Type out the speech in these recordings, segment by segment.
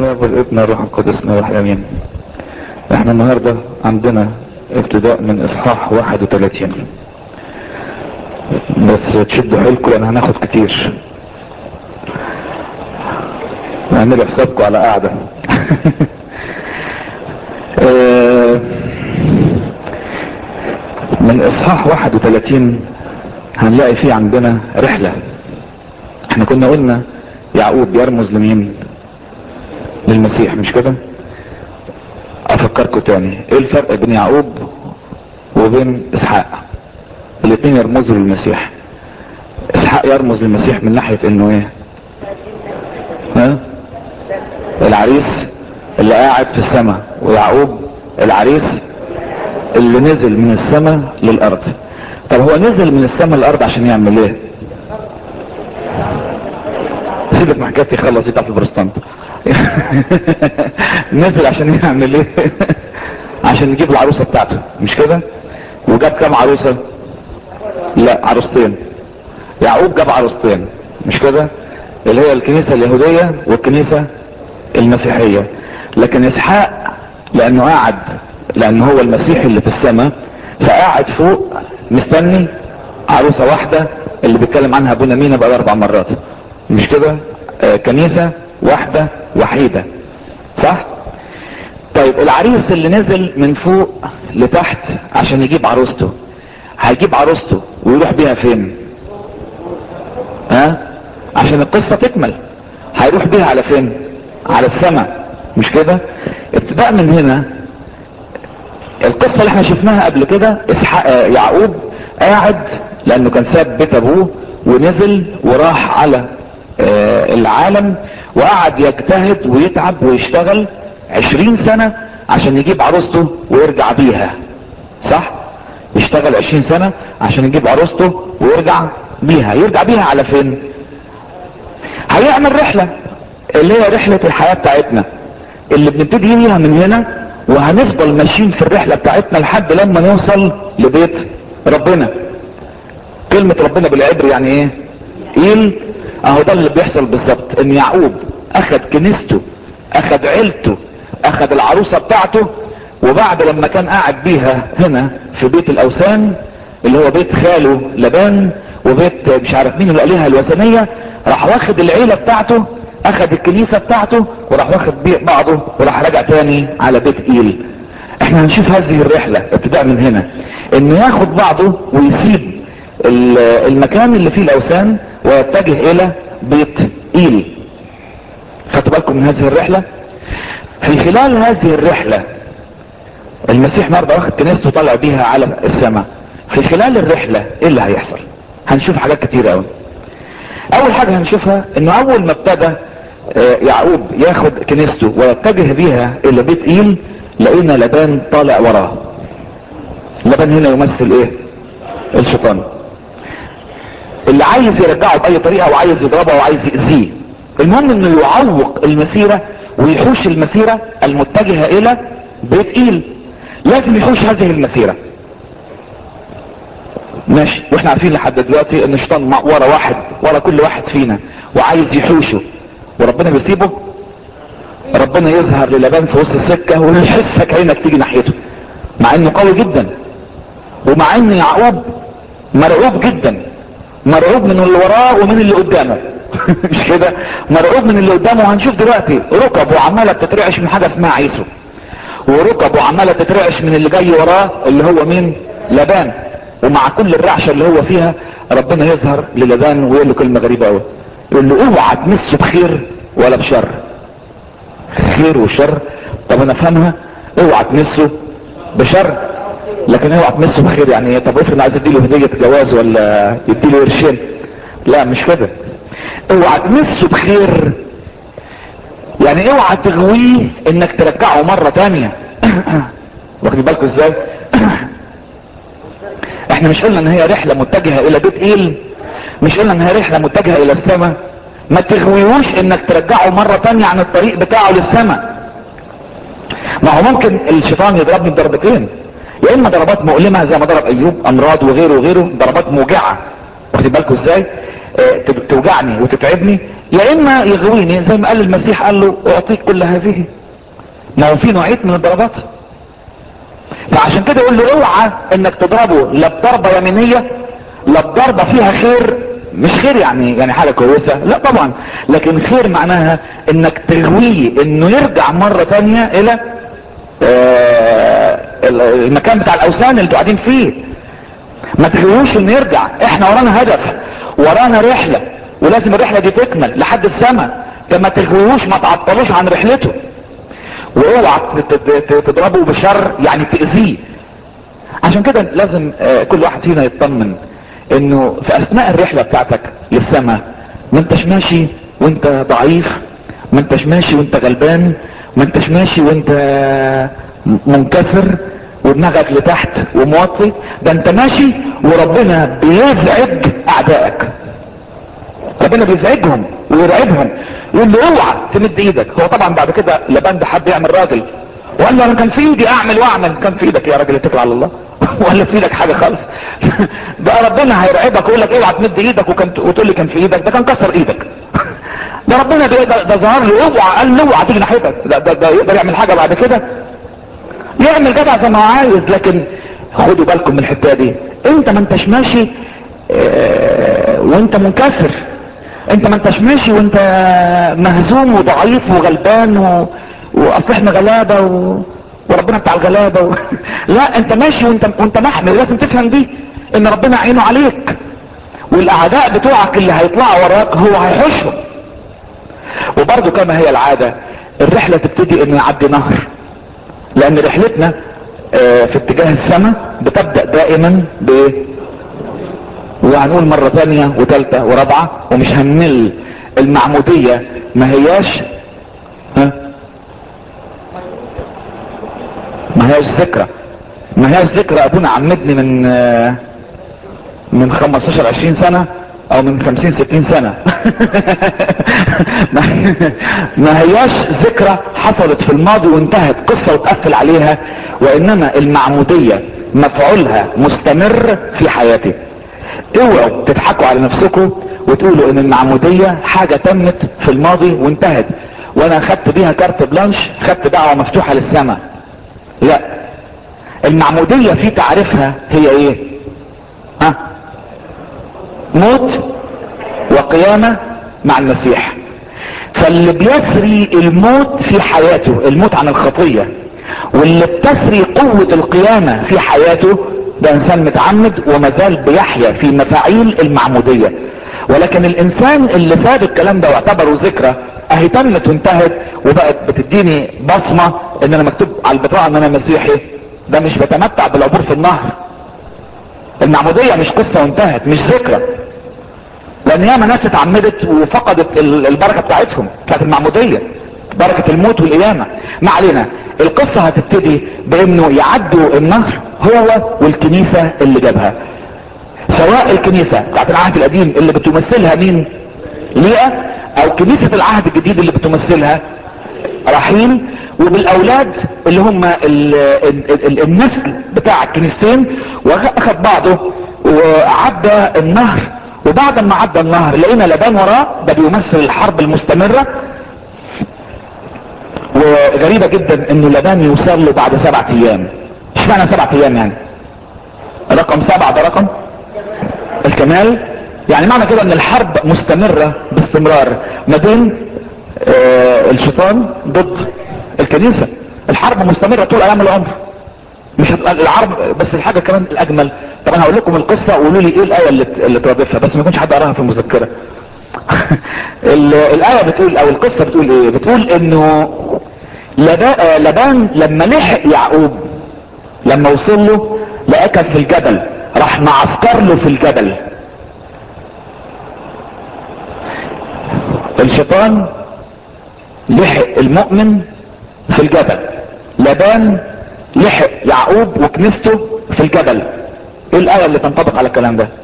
الاب والابن والروح القدس نروح امين احنا النهارده عندنا ابتداء من اصحاح 31 بس تشدوا حيلكم لان هناخد كتير اعملوا حسابكم على قاعده آه، من اصحاح 31 هنلاقي فيه عندنا رحله احنا كنا قلنا يعقوب بيرمز لمين للمسيح مش كده افكركم تاني ايه الفرق بين يعقوب وبين اسحاق الاثنين يرمزوا للمسيح اسحاق يرمز للمسيح من ناحية انه ايه ها العريس اللي قاعد في السماء ويعقوب العريس اللي نزل من السماء للارض طب هو نزل من السماء للارض عشان يعمل ايه سيبك من حكايتي خلص دي بتاعت البروستانت نزل عشان يعمل ايه عشان يجيب العروسه بتاعته مش كده وجاب كام عروسه لا عروستين يعقوب جاب عروستين مش كده اللي هي الكنيسه اليهوديه والكنيسه المسيحيه لكن اسحاق لانه قاعد لانه هو المسيح اللي في السماء فقاعد فوق مستني عروسه واحده اللي بيتكلم عنها ابونا مينا بقى اربع مرات مش كده آه كنيسه واحده وحيده صح طيب العريس اللي نزل من فوق لتحت عشان يجيب عروسته هيجيب عروسته ويروح بيها فين ها عشان القصة تكمل هيروح بيها على فين على السماء مش كده ابتداء من هنا القصة اللي احنا شفناها قبل كده اسحاق آه، يعقوب قاعد لانه كان ساب بيت ابوه ونزل وراح على آه، العالم وقعد يجتهد ويتعب ويشتغل عشرين سنة عشان يجيب عروسته ويرجع بيها صح يشتغل عشرين سنة عشان يجيب عروسته ويرجع بيها يرجع بيها على فين هيعمل رحلة اللي هي رحلة الحياة بتاعتنا اللي بنبتدي بيها من هنا وهنفضل ماشيين في الرحلة بتاعتنا لحد لما نوصل لبيت ربنا كلمة ربنا بالعبر يعني ايه ايل اهو ده اللي بيحصل بالظبط ان يعقوب اخد كنيسته اخد عيلته اخد العروسة بتاعته وبعد لما كان قاعد بيها هنا في بيت الاوثان اللي هو بيت خاله لبان وبيت مش عارف مين الالهه الوثنيه راح واخد العيله بتاعته اخد الكنيسه بتاعته وراح واخد بيه بعضه وراح راجع تاني على بيت ايل احنا هنشوف هذه الرحله ابتداء من هنا انه ياخد بعضه ويسيب ال- المكان اللي فيه الاوثان ويتجه الى بيت ايل خدتوا بالكم من هذه الرحله في خلال هذه الرحله المسيح النهارده واخد كنيسته وطلع بيها على السماء في خلال الرحله ايه اللي هيحصل هنشوف حاجات كتير قوي اول حاجه هنشوفها انه اول ما ابتدى آه، يعقوب ياخد كنيسته ويتجه بيها الى بيت ايل لقينا لبان طالع وراه لبان هنا يمثل ايه الشيطان اللي عايز يرجعه باي طريقه وعايز يضربه وعايز يأذيه المهم انه يعوق المسيرة ويحوش المسيرة المتجهة الى بيت ايل لازم يحوش هذه المسيرة ماشي واحنا عارفين لحد دلوقتي ان الشيطان مع- ورا واحد ورا كل واحد فينا وعايز يحوشه وربنا بيسيبه ربنا يظهر للبان في وسط السكة ويحسك عينك تيجي ناحيته مع انه قوي جدا ومع ان يعقوب مرعوب جدا مرعوب من اللي وراه ومن اللي قدامه مش كده مرعوب من اللي قدامه وهنشوف دلوقتي ركبه عماله بتترعش من حاجه اسمها عيسو وركبه عماله تترعش من اللي جاي وراه اللي هو مين لبان ومع كل الرعشه اللي هو فيها ربنا يظهر للبان ويقول له كلمه غريبه قوي يقول له اوعى تمسه بخير ولا بشر خير وشر طب انا افهمها اوعى تمسه بشر لكن اوعى تمسه بخير يعني ايه طب افرض عايز اديله هديه جواز ولا يديله قرشين لا مش كده اوعى تمسه بخير يعني اوعى تغويه انك ترجعه مرة تانية واخدين بالكم ازاي احنا مش قلنا ان هي رحلة متجهة الى بيت ايل مش قلنا ان هي رحلة متجهة الى السماء ما تغويهوش انك ترجعه مرة تانية عن الطريق بتاعه للسماء ما هو ممكن الشيطان يضربني بضربتين يا اما ضربات مؤلمة زي ما ضرب ايوب امراض وغيره وغيره ضربات موجعة واخدين بالكم ازاي اه توجعني وتتعبني يا اما يغويني زي ما قال المسيح قال له اعطيك كل هذه ما هو في نوعيه من الضربات فعشان كده يقول له اوعى انك تضربه لا بضربه يمينيه لا بضربه فيها خير مش خير يعني يعني حاجه كويسه لا طبعا لكن خير معناها انك تغويه انه يرجع مره تانية الى آه المكان بتاع الاوثان اللي انتوا قاعدين فيه ما تغويوش انه يرجع احنا ورانا هدف ورانا رحله ولازم الرحله دي تكمل لحد السماء فما تغويوش ما تعطلوش عن رحلته واوعى تضربه بشر يعني تاذيه عشان كده لازم كل واحد فينا يطمن انه في اثناء الرحله بتاعتك للسماء ما انتش ماشي وانت ضعيف ما انتش ماشي وانت غلبان ما انتش ماشي وانت منكسر ودماغك لتحت وموطي ده انت ماشي وربنا بيزعج اعدائك ربنا بيزعجهم ويرعبهم يقول له اوعى تمد ايدك هو طبعا بعد كده لبند حب يعمل راجل وقال له انا كان في ايدي اعمل واعمل كان في ايدك يا راجل اتكل على الله ولا في ايدك حاجه خالص بقى ربنا هيرعبك ويقول لك اوعى تمد ايدك وكان وتقول لي كان في ايدك ده كان كسر ايدك ده ربنا ده, ده, ده ظهر له اوعى قال له اوعى تيجي ناحيتك ده, ده, ده يقدر يعمل حاجه بعد كده يعمل جدع زي ما هو عايز لكن خدوا بالكم من الحته دي انت ما انتش ماشي اه وانت منكسر انت ما انتش ماشي وانت مهزوم وضعيف وغلبان و... واصل احنا غلابه و... وربنا بتاع الغلابه و... لا انت ماشي وانت وانت محمي لازم تفهم دي ان ربنا عينه عليك والاعداء بتوعك اللي هيطلعوا وراك هو هيحوشهم وبرضه كما هي العاده الرحله تبتدي انه يعدي نهر لان رحلتنا اه في اتجاه السماء بتبدا دائما بايه وهنقول مرة تانية وتالتة ورابعة ومش هنمل المعمودية ما هياش ها ما هياش ذكرى ما هياش ذكرى ابونا عمدني من من 15 20 سنة او من 50 60 سنة ما هياش ذكرى حصلت في الماضي وانتهت قصة وتقفل عليها وانما المعمودية مفعولها مستمر في حياتي اوعوا تضحكوا على نفسكم وتقولوا ان المعمودية حاجة تمت في الماضي وانتهت وانا خدت بيها كارت بلانش خدت دعوة مفتوحة للسماء لا المعمودية في تعريفها هي ايه ها موت وقيامة مع المسيح فاللي بيسري الموت في حياته الموت عن الخطية واللي بتسري قوة القيامة في حياته ده انسان متعمد ومازال بيحيا في مفاعيل المعمودية ولكن الانسان اللي ساب الكلام ده واعتبره ذكرى اهي تمت وانتهت وبقت بتديني بصمة ان انا مكتوب على البطاقة ان انا مسيحي ده مش بتمتع بالعبور في النهر المعمودية مش قصة وانتهت مش ذكرى لان ياما ناس اتعمدت وفقدت البركة بتاعتهم بتاعت المعمودية بركة الموت والقيامة ما علينا القصة هتبتدي بانه يعدوا النهر هو والكنيسة اللي جابها سواء الكنيسة بتاعت العهد القديم اللي بتمثلها مين ليئة او كنيسة العهد الجديد اللي بتمثلها رحيل وبالاولاد اللي هم ال ال ال النسل بتاع الكنيستين واخد بعضه وعدى النهر وبعد ما عدى النهر لقينا لبان وراه ده بيمثل الحرب المستمرة وغريبة جدا انه لبان يوصل له بعد سبعة ايام مش معنى سبعة ايام يعني رقم سبعة ده رقم الكمال يعني معنى كده ان الحرب مستمرة باستمرار ما بين آه الشيطان ضد الكنيسة الحرب مستمرة طول ايام العمر مش العرب بس الحاجة كمان الاجمل طبعا هقول لكم القصة وقولوا لي ايه الاية اللي, اللي ترادفها بس ما يكونش حد قراها في المذكرة الاية بتقول او القصة بتقول ايه بتقول انه لبان لما لحق يعقوب لما وصل له لقى كان في الجبل راح معسكر له في الجبل الشيطان لحق المؤمن في الجبل لبان لحق يعقوب وكنيسته في الجبل ايه الايه اللي تنطبق على الكلام ده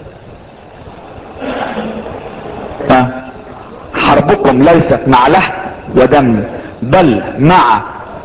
ها حربكم ليست مع لحم ودم بل مع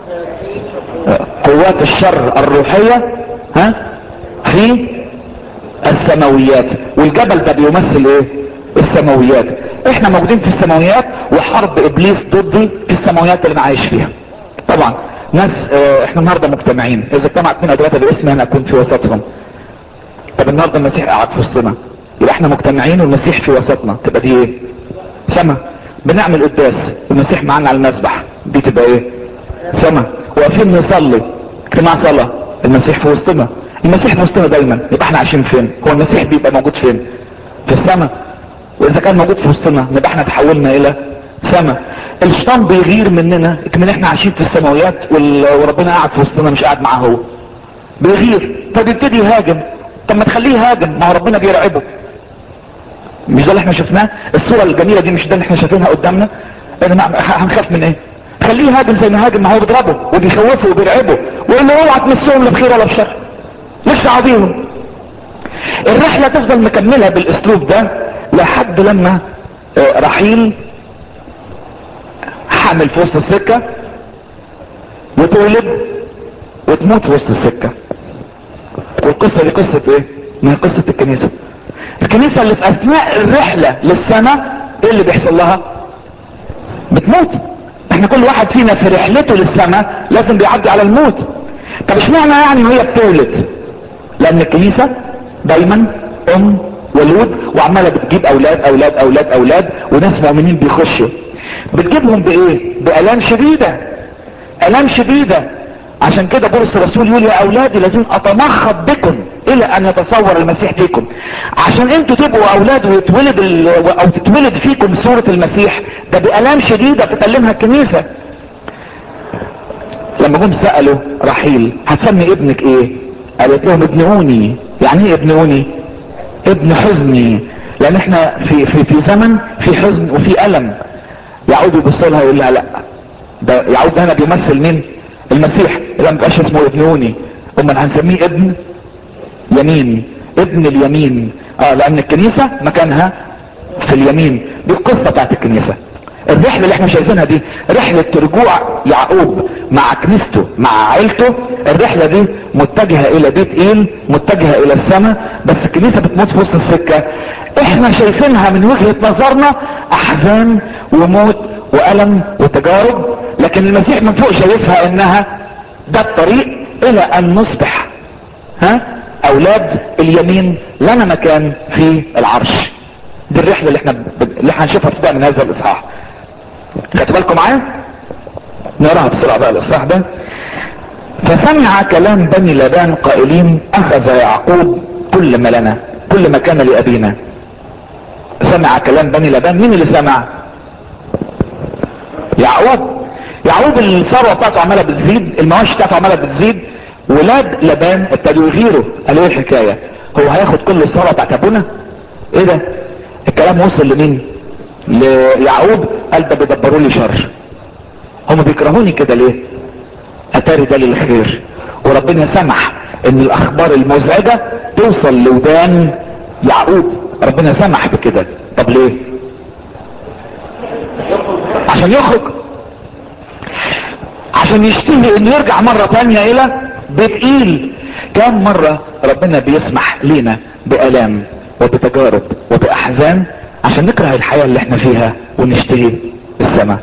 قوات الشر الروحية ها في السماويات والجبل ده بيمثل ايه السماويات احنا موجودين في السماويات وحرب ابليس ضدي في السماويات اللي انا عايش فيها طبعا ناس اه احنا النهارده مجتمعين اذا اجتمعت اثنين او ثلاثه باسمي انا اكون في وسطهم طب النهارده المسيح قاعد في وسطنا يبقى احنا مجتمعين والمسيح في وسطنا تبقى دي ايه سما بنعمل قداس المسيح معانا على المسبح دي تبقى ايه سما واقفين نصلي اجتماع صلاه المسيح في وسطنا المسيح في وسطنا دايما يبقى احنا عايشين فين هو المسيح بيبقى موجود فين في السماء واذا كان موجود في وسطنا نبقى احنا تحولنا الى سما الشيطان بيغير مننا كمان احنا عايشين في السماويات وربنا قاعد في وسطنا مش قاعد معاه هو بيغير فبيبتدي يهاجم طب ما تخليه يهاجم ما هو ربنا بيرعبه مش ده اللي احنا شفناه الصورة الجميلة دي مش ده اللي احنا شايفينها قدامنا انا هنخاف من ايه خليه يهاجم زي ما هاجم ما هو بيضربه وبيخوفه وبيرعبه ويقول له اوعى تمسهم لا بخير ولا بشر ليش دعوه بيهم الرحلة تفضل مكملة بالاسلوب ده لحد لما رحيل حامل في وسط السكة وتولد وتموت في وسط السكة والقصة دي قصة ايه ما هي قصة الكنيسة الكنيسة اللي في اثناء الرحلة للسماء ايه اللي بيحصل لها بتموت احنا كل واحد فينا في رحلته للسماء لازم بيعدي على الموت طب اشمعنى يعني وهي بتولد لان الكنيسة دايما ام ولود وعمالة بتجيب اولاد اولاد اولاد اولاد وناس مؤمنين بيخشوا بتجيبهم بايه بالام شديدة الام شديدة عشان كده بولس الرسول يقول يا اولادي الذين اتمخض بكم الى ان يتصور المسيح فيكم عشان انتوا تبقوا اولاد ويتولد ال... او تتولد فيكم صورة المسيح ده بالام شديدة تتلمها الكنيسة لما جم سألوا رحيل هتسمي ابنك ايه قالت لهم ابنعوني يعني ايه ابنعوني ابن حزني لان احنا في في في زمن في حزن وفي الم يعود يبص لها يقول لها لا ده يعود هنا بيمثل مين المسيح اذا ما بقاش اسمه ابنوني امال هنسميه ابن يمين ابن اليمين اه لان الكنيسة مكانها في اليمين دي القصة بتاعت الكنيسة الرحلة اللي احنا شايفينها دي رحلة رجوع يعقوب مع كنيسته مع عيلته الرحلة دي متجهة الى بيت ايل متجهة الى السماء بس الكنيسة بتموت في وسط السكة احنا شايفينها من وجهة نظرنا احزان وموت والم وتجارب لكن المسيح من فوق شايفها انها ده الطريق الى ان نصبح ها اولاد اليمين لنا مكان في العرش دي الرحلة اللي احنا ب... اللي احنا هنشوفها ابتداء من هذا الاصحاح خدتوا بالكم معايا نقراها بسرعة بقى الاصحاح ده فسمع كلام بني لبان قائلين اخذ يعقوب كل ما لنا كل ما كان لابينا سمع كلام بني لبان مين اللي سمع يعقوب يعقوب الثروه بتاعته عماله بتزيد المواشي بتاعته عماله بتزيد ولاد لبان ابتدوا يغيروا قالوا ايه الحكايه هو هياخد كل الثروه بتاعت ابونا ايه ده الكلام وصل لمين ليعقوب قال ده بيدبروا لي شر هم بيكرهوني كده ليه اتاري ده للخير وربنا سمح ان الاخبار المزعجه توصل لودان يعقوب ربنا سمح بكده طب ليه عشان يخرج عشان يشتهي انه يرجع مرة تانية الى بيت ايل كم مرة ربنا بيسمح لينا بألام وبتجارب وبأحزان عشان نكره الحياة اللي احنا فيها ونشتهي السماء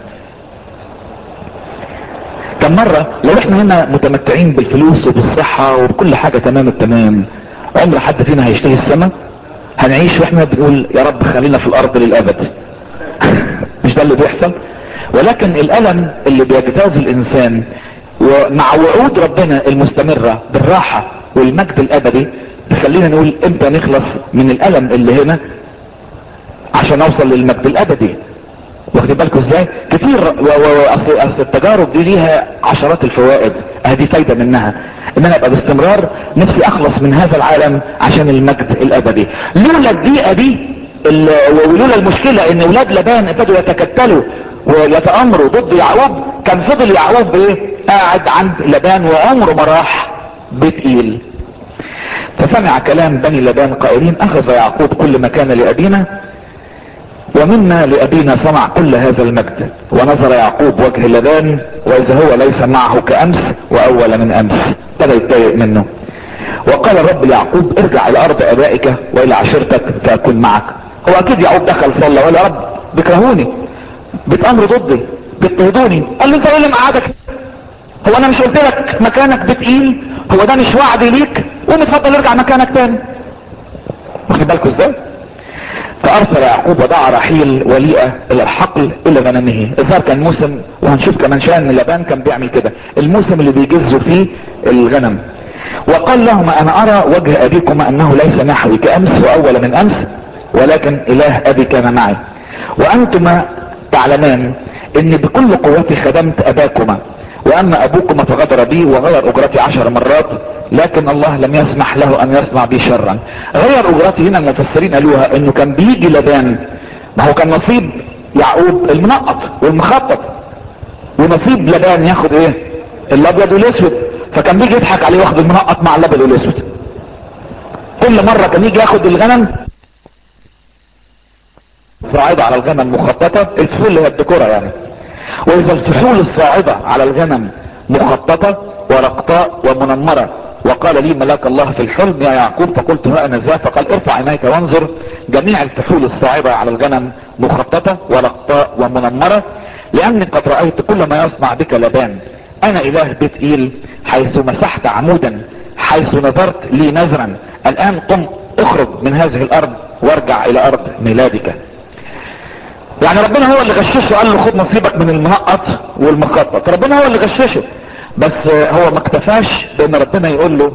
كم مرة لو احنا هنا متمتعين بالفلوس وبالصحة وبكل حاجة تمام التمام عمر حد فينا هيشتهي السماء هنعيش واحنا بنقول يا رب خلينا في الارض للابد مش ده اللي بيحصل ولكن الالم اللي بيجتاز الانسان ومع وعود ربنا المستمرة بالراحة والمجد الابدي بيخلينا نقول امتى نخلص من الالم اللي هنا عشان اوصل للمجد الابدي واخدين بالكم ازاي كتير اصل اصل التجارب دي ليها عشرات الفوائد ادي فايدة منها ان انا ابقى باستمرار نفسي اخلص من هذا العالم عشان المجد الابدي لولا الضيقة دي ولولا المشكلة ان اولاد لبان ابتدوا يتكتلوا ويتامروا ضد يعقوب كان فضل يعقوب ايه قاعد عند لبان وعمره ما راح بيت ايل فسمع كلام بني لبان قائلين اخذ يعقوب كل ما كان لابينا ومنا لابينا صنع كل هذا المجد ونظر يعقوب وجه لبان واذا هو ليس معه كامس واول من امس ابتدى يتضايق منه وقال الرب ليعقوب ارجع الى ارض ابائك والى عشيرتك فاكون معك هو اكيد يعقوب دخل صلى ولا رب بيكرهوني بيتامروا ضدي بيضطهدوني قال له انت ايه اللي مقعدك هو انا مش قلت لك مكانك بتقيل هو ده مش وعد ليك قوم اتفضل ارجع مكانك تاني واخد بالكوا ازاي فارسل يعقوب ودعا رحيل وليئة الى الحقل الى غنمه الظاهر كان موسم وهنشوف كمان شويه ان لبان كان بيعمل كده الموسم اللي بيجزوا فيه الغنم وقال لهما انا ارى وجه ابيكما انه ليس نحوي كامس واول من امس ولكن اله ابي كان معي وانتما تعلمان ان بكل قوتي خدمت اباكما واما ابوكما فغدر بي وغير اجرتي عشر مرات لكن الله لم يسمح له ان يصنع بي شرا غير اجرتي هنا المفسرين قالوها انه كان بيجي لبان ما هو كان نصيب يعقوب المنقط والمخطط ونصيب لبان ياخد ايه الابيض والاسود فكان بيجي يضحك عليه واخد المنقط مع الابيض والاسود كل مرة كان يجي ياخد الغنم صاعدة على الغنم مخططة الفحول اللي هي الدكورة يعني واذا الفحول الصاعدة على الغنم مخططة ورقطاء ومنمرة وقال لي ملاك الله في الحلم يا يعقوب فقلت ها انا ذا فقال ارفع عينيك وانظر جميع الفحول الصاعدة على الغنم مخططة ورقطاء ومنمرة لاني قد رأيت كل ما يصنع بك لبان انا اله بيت ايل حيث مسحت عمودا حيث نظرت لي نذرا الان قم اخرج من هذه الارض وارجع الى ارض ميلادك يعني ربنا هو اللي غششه قال له خد نصيبك من المنقط والمخطط ربنا هو اللي غششه بس هو ما اكتفاش بان ربنا يقول له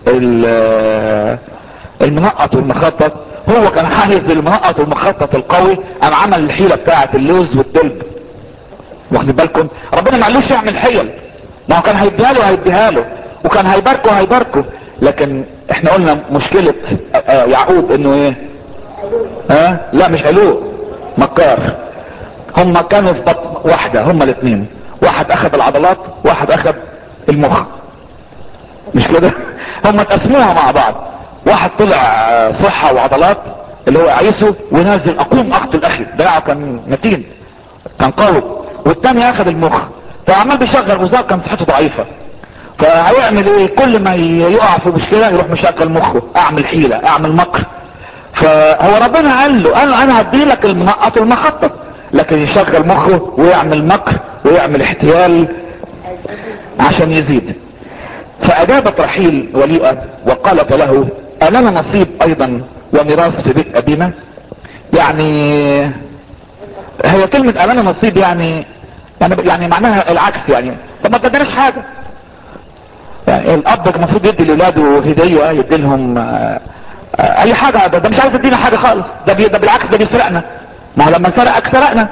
المنقط والمخطط هو كان عايز المنقط والمخطط القوي قام عمل الحيله بتاعه اللوز والدلب واخد بالكم ربنا ما قالوش يعمل حيل ما هو كان هيديها له هيديها له وكان هيباركه هيباركه لكن احنا قلنا مشكلة يعقوب انه ايه ها لا مش علوه مكار هم كانوا في بطن واحدة هم الاثنين واحد اخذ العضلات واحد اخذ المخ مش كده هم اتقسموها مع بعض واحد طلع صحة وعضلات اللي هو عيسو ونازل اقوم اقتل اخي دراعه كان متين كان قوي والتاني اخذ المخ فعمال بيشغل وزار كان صحته ضعيفة فهيعمل ايه كل ما يقع في مشكلة يروح مشغل مخه اعمل حيلة اعمل مكر فهو ربنا قال له قال له انا هدي لك المنقط والمخطط لكن يشغل مخه ويعمل مكر ويعمل احتيال عشان يزيد فاجابت رحيل وليئة وقالت له النا نصيب ايضا وميراث في بيت ابينا يعني هي كلمة النا نصيب يعني يعني يعني معناها العكس يعني طب ما تديناش حاجة يعني الاب المفروض يدي لاولاده هدية يدي لهم اي حاجة ده, ده مش عايز يدينا حاجة خالص ده, بي ده بالعكس ده بيسرقنا ما هو لما سرقك سرقنا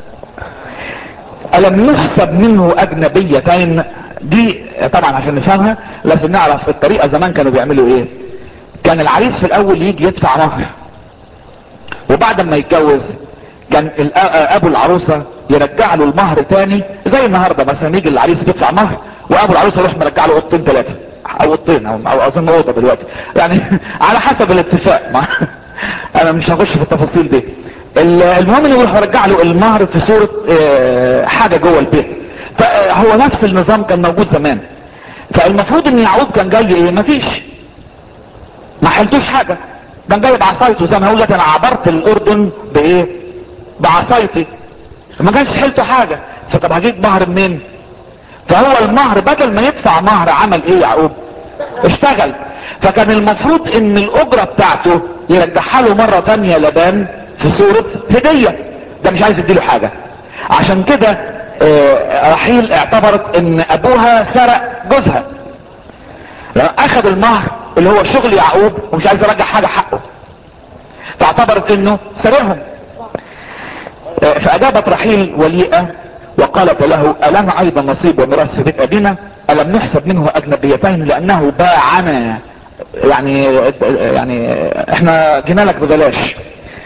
الم نحسب منه اجنبيتين دي طبعا عشان نفهمها لازم نعرف الطريقة زمان كانوا بيعملوا ايه كان العريس في الاول يجي يدفع مهر وبعد ما يتجوز كان ابو العروسة يرجع له المهر تاني زي النهاردة مثلا يجي العريس يدفع مهر وابو العروسة يروح مرجع له اوضتين ثلاثة او اوضتين او, أو اظن اوضه دلوقتي يعني على حسب الاتفاق ما انا مش هخش في التفاصيل دي المهم انه يروح يرجع له المهر في صورة حاجة جوه البيت فهو نفس النظام كان موجود زمان فالمفروض ان يعقوب كان جاي ايه مفيش ما حلتوش حاجة كان جاي بعصايته زي ما هقول لك انا عبرت الاردن بايه بعصايتي ما كانش حلته حاجة فطب هجيب مهر منين فهو المهر بدل ما يدفع مهر عمل ايه يعقوب اشتغل فكان المفروض ان الاجرة بتاعته يرجعها له مرة تانية لبان في صورة هدية ده مش عايز يديله حاجة عشان كده اه رحيل اعتبرت ان ابوها سرق جوزها اخذ المهر اللي هو شغل يعقوب ومش عايز يرجع حاجة حقه فاعتبرت انه سرقهم اه فاجابت رحيل وليئة وقالت له ألنا أيضا نصيب وميراث في بيت أبينا ألم نحسب منه أجنبيتين لأنه باعنا يعني يعني احنا جينا لك ببلاش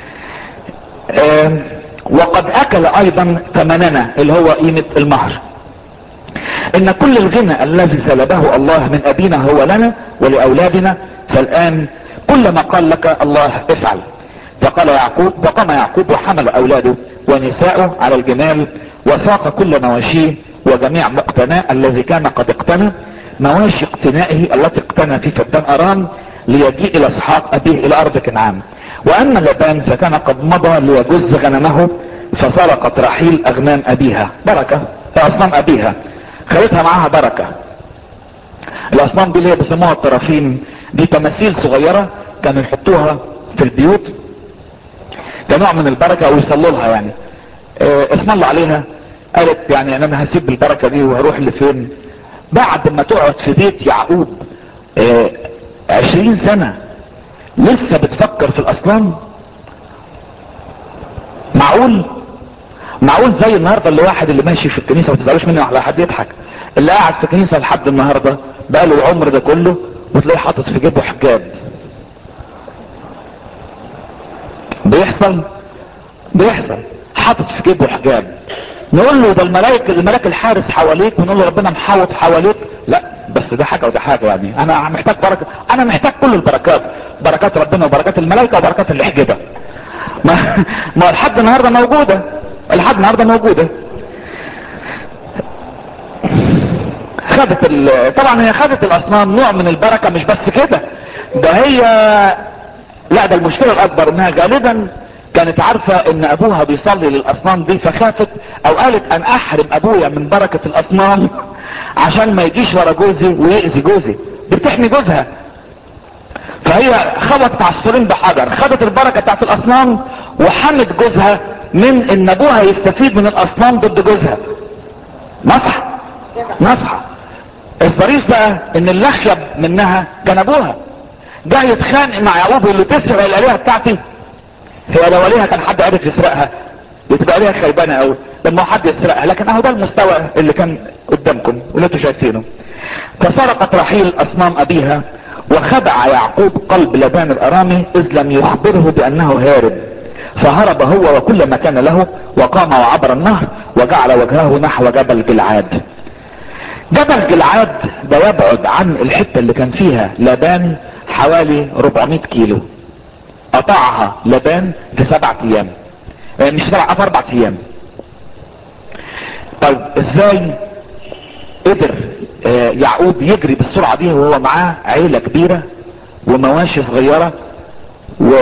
اه وقد أكل أيضا ثمننا اللي هو قيمة المهر إن كل الغنى الذي سلبه الله من أبينا هو لنا ولأولادنا فالآن كل ما قال لك الله افعل فقال يعقوب فقام يعقوب وحمل أولاده ونساءه على الجمال وساق كل مواشيه وجميع مقتناه الذي كان قد اقتنى مواشي اقتنائه التي اقتنى في فدان ارام ليجيء الى اسحاق ابيه الى ارض كنعان واما لبان فكان قد مضى ليجز غنمه فسرقت رحيل اغنام ابيها بركة اصنام ابيها خلتها معاها بركة الاصنام دي اللي هي بيسموها الطرافين دي تماثيل صغيرة كانوا يحطوها في البيوت كنوع من البركة ويصلوا لها يعني اه اسم الله عليها قالت يعني انا هسيب البركة دي وهروح لفين بعد ما تقعد في بيت يعقوب اه عشرين سنة لسه بتفكر في الاصنام معقول معقول زي النهاردة اللي واحد اللي ماشي في الكنيسة ما تزعلوش مني على حد يضحك اللي قاعد في الكنيسة لحد النهاردة بقى له العمر ده كله وتلاقيه حاطط في جيبه حجاب بيحصل بيحصل حاطط في جيبه حجاب نقول له ده الملاك الملاك الحارس حواليك ونقول له ربنا محاوط حواليك لا بس ده حاجه وده حاجه يعني انا محتاج بركه انا محتاج كل البركات بركات ربنا وبركات الملائكه وبركات الاحجبه ما ما لحد النهارده موجوده لحد النهارده موجوده خدت ال... طبعا هي خدت الاصنام نوع من البركه مش بس كده ده هي لا ده المشكله الاكبر انها غالبا كانت عارفة ان ابوها بيصلي للاصنام دي فخافت او قالت ان احرم ابويا من بركة الاصنام عشان ما يجيش ورا جوزي ويأذي جوزي بتحمي جوزها فهي خبطت عصفورين بحجر خدت البركة بتاعت الاصنام وحمت جوزها من ان ابوها يستفيد من الاصنام ضد جوزها نصح نصح الظريف بقى ان اللي اخيب منها كان ابوها جاي يتخانق مع يعقوب اللي تسرق الالهه بتاعتي هي لو ليها كان حد عرف يسرقها بتبقى ليها خيبانه قوي لما حد يسرقها لكن اهو ده المستوى اللي كان قدامكم واللي انتوا شايفينه فسرقت رحيل اصنام ابيها وخدع يعقوب قلب لبان الارامي اذ لم يخبره بانه هارب فهرب هو وكل ما كان له وقام وعبر النهر وجعل وجهه نحو جبل جلعاد جبل جلعاد ده يبعد عن الحته اللي كان فيها لبان حوالي 400 كيلو قطعها لبان في سبعة ايام مش في سبعة في اربع ايام طيب ازاي قدر يعقوب يجري بالسرعة دي وهو معاه عيلة كبيرة ومواشي صغيرة و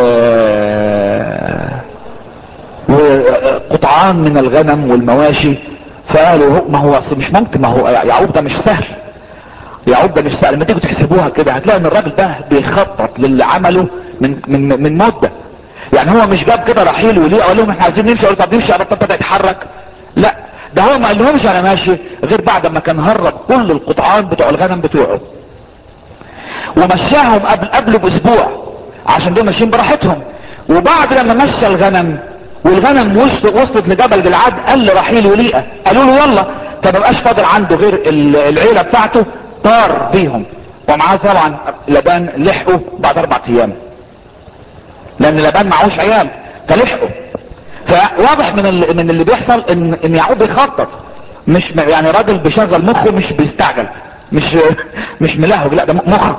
وقطعان من الغنم والمواشي فقالوا ما هو مش ممكن ما هو يعقوب ده مش سهل يعقوب ده مش سهل لما تيجوا تحسبوها كده هتلاقي ان الراجل ده بيخطط للي عمله من من من مده يعني هو مش جاب كده رحيل وليه قال لهم احنا عايزين نمشي قالوا طب نمشي بدا يتحرك لا ده هو ما قالهمش انا ماشي غير بعد ما كان هرب كل القطعان بتوع الغنم بتوعه ومشاهم قبل قبل باسبوع عشان دول ماشيين براحتهم وبعد لما مشى الغنم والغنم وصلت لجبل جلعاد قال لرحيل وليئة قالوا له يلا فما بقاش فاضل عنده غير العيلة بتاعته طار بيهم ومعاه طبعا لبان لحقه بعد اربع ايام لان لبان معهوش عيال فلحقه فواضح من اللي من اللي بيحصل ان ان يعقوب بيخطط مش يعني راجل بيشغل مخه مش بيستعجل مش مش ملهوج لا ده مخ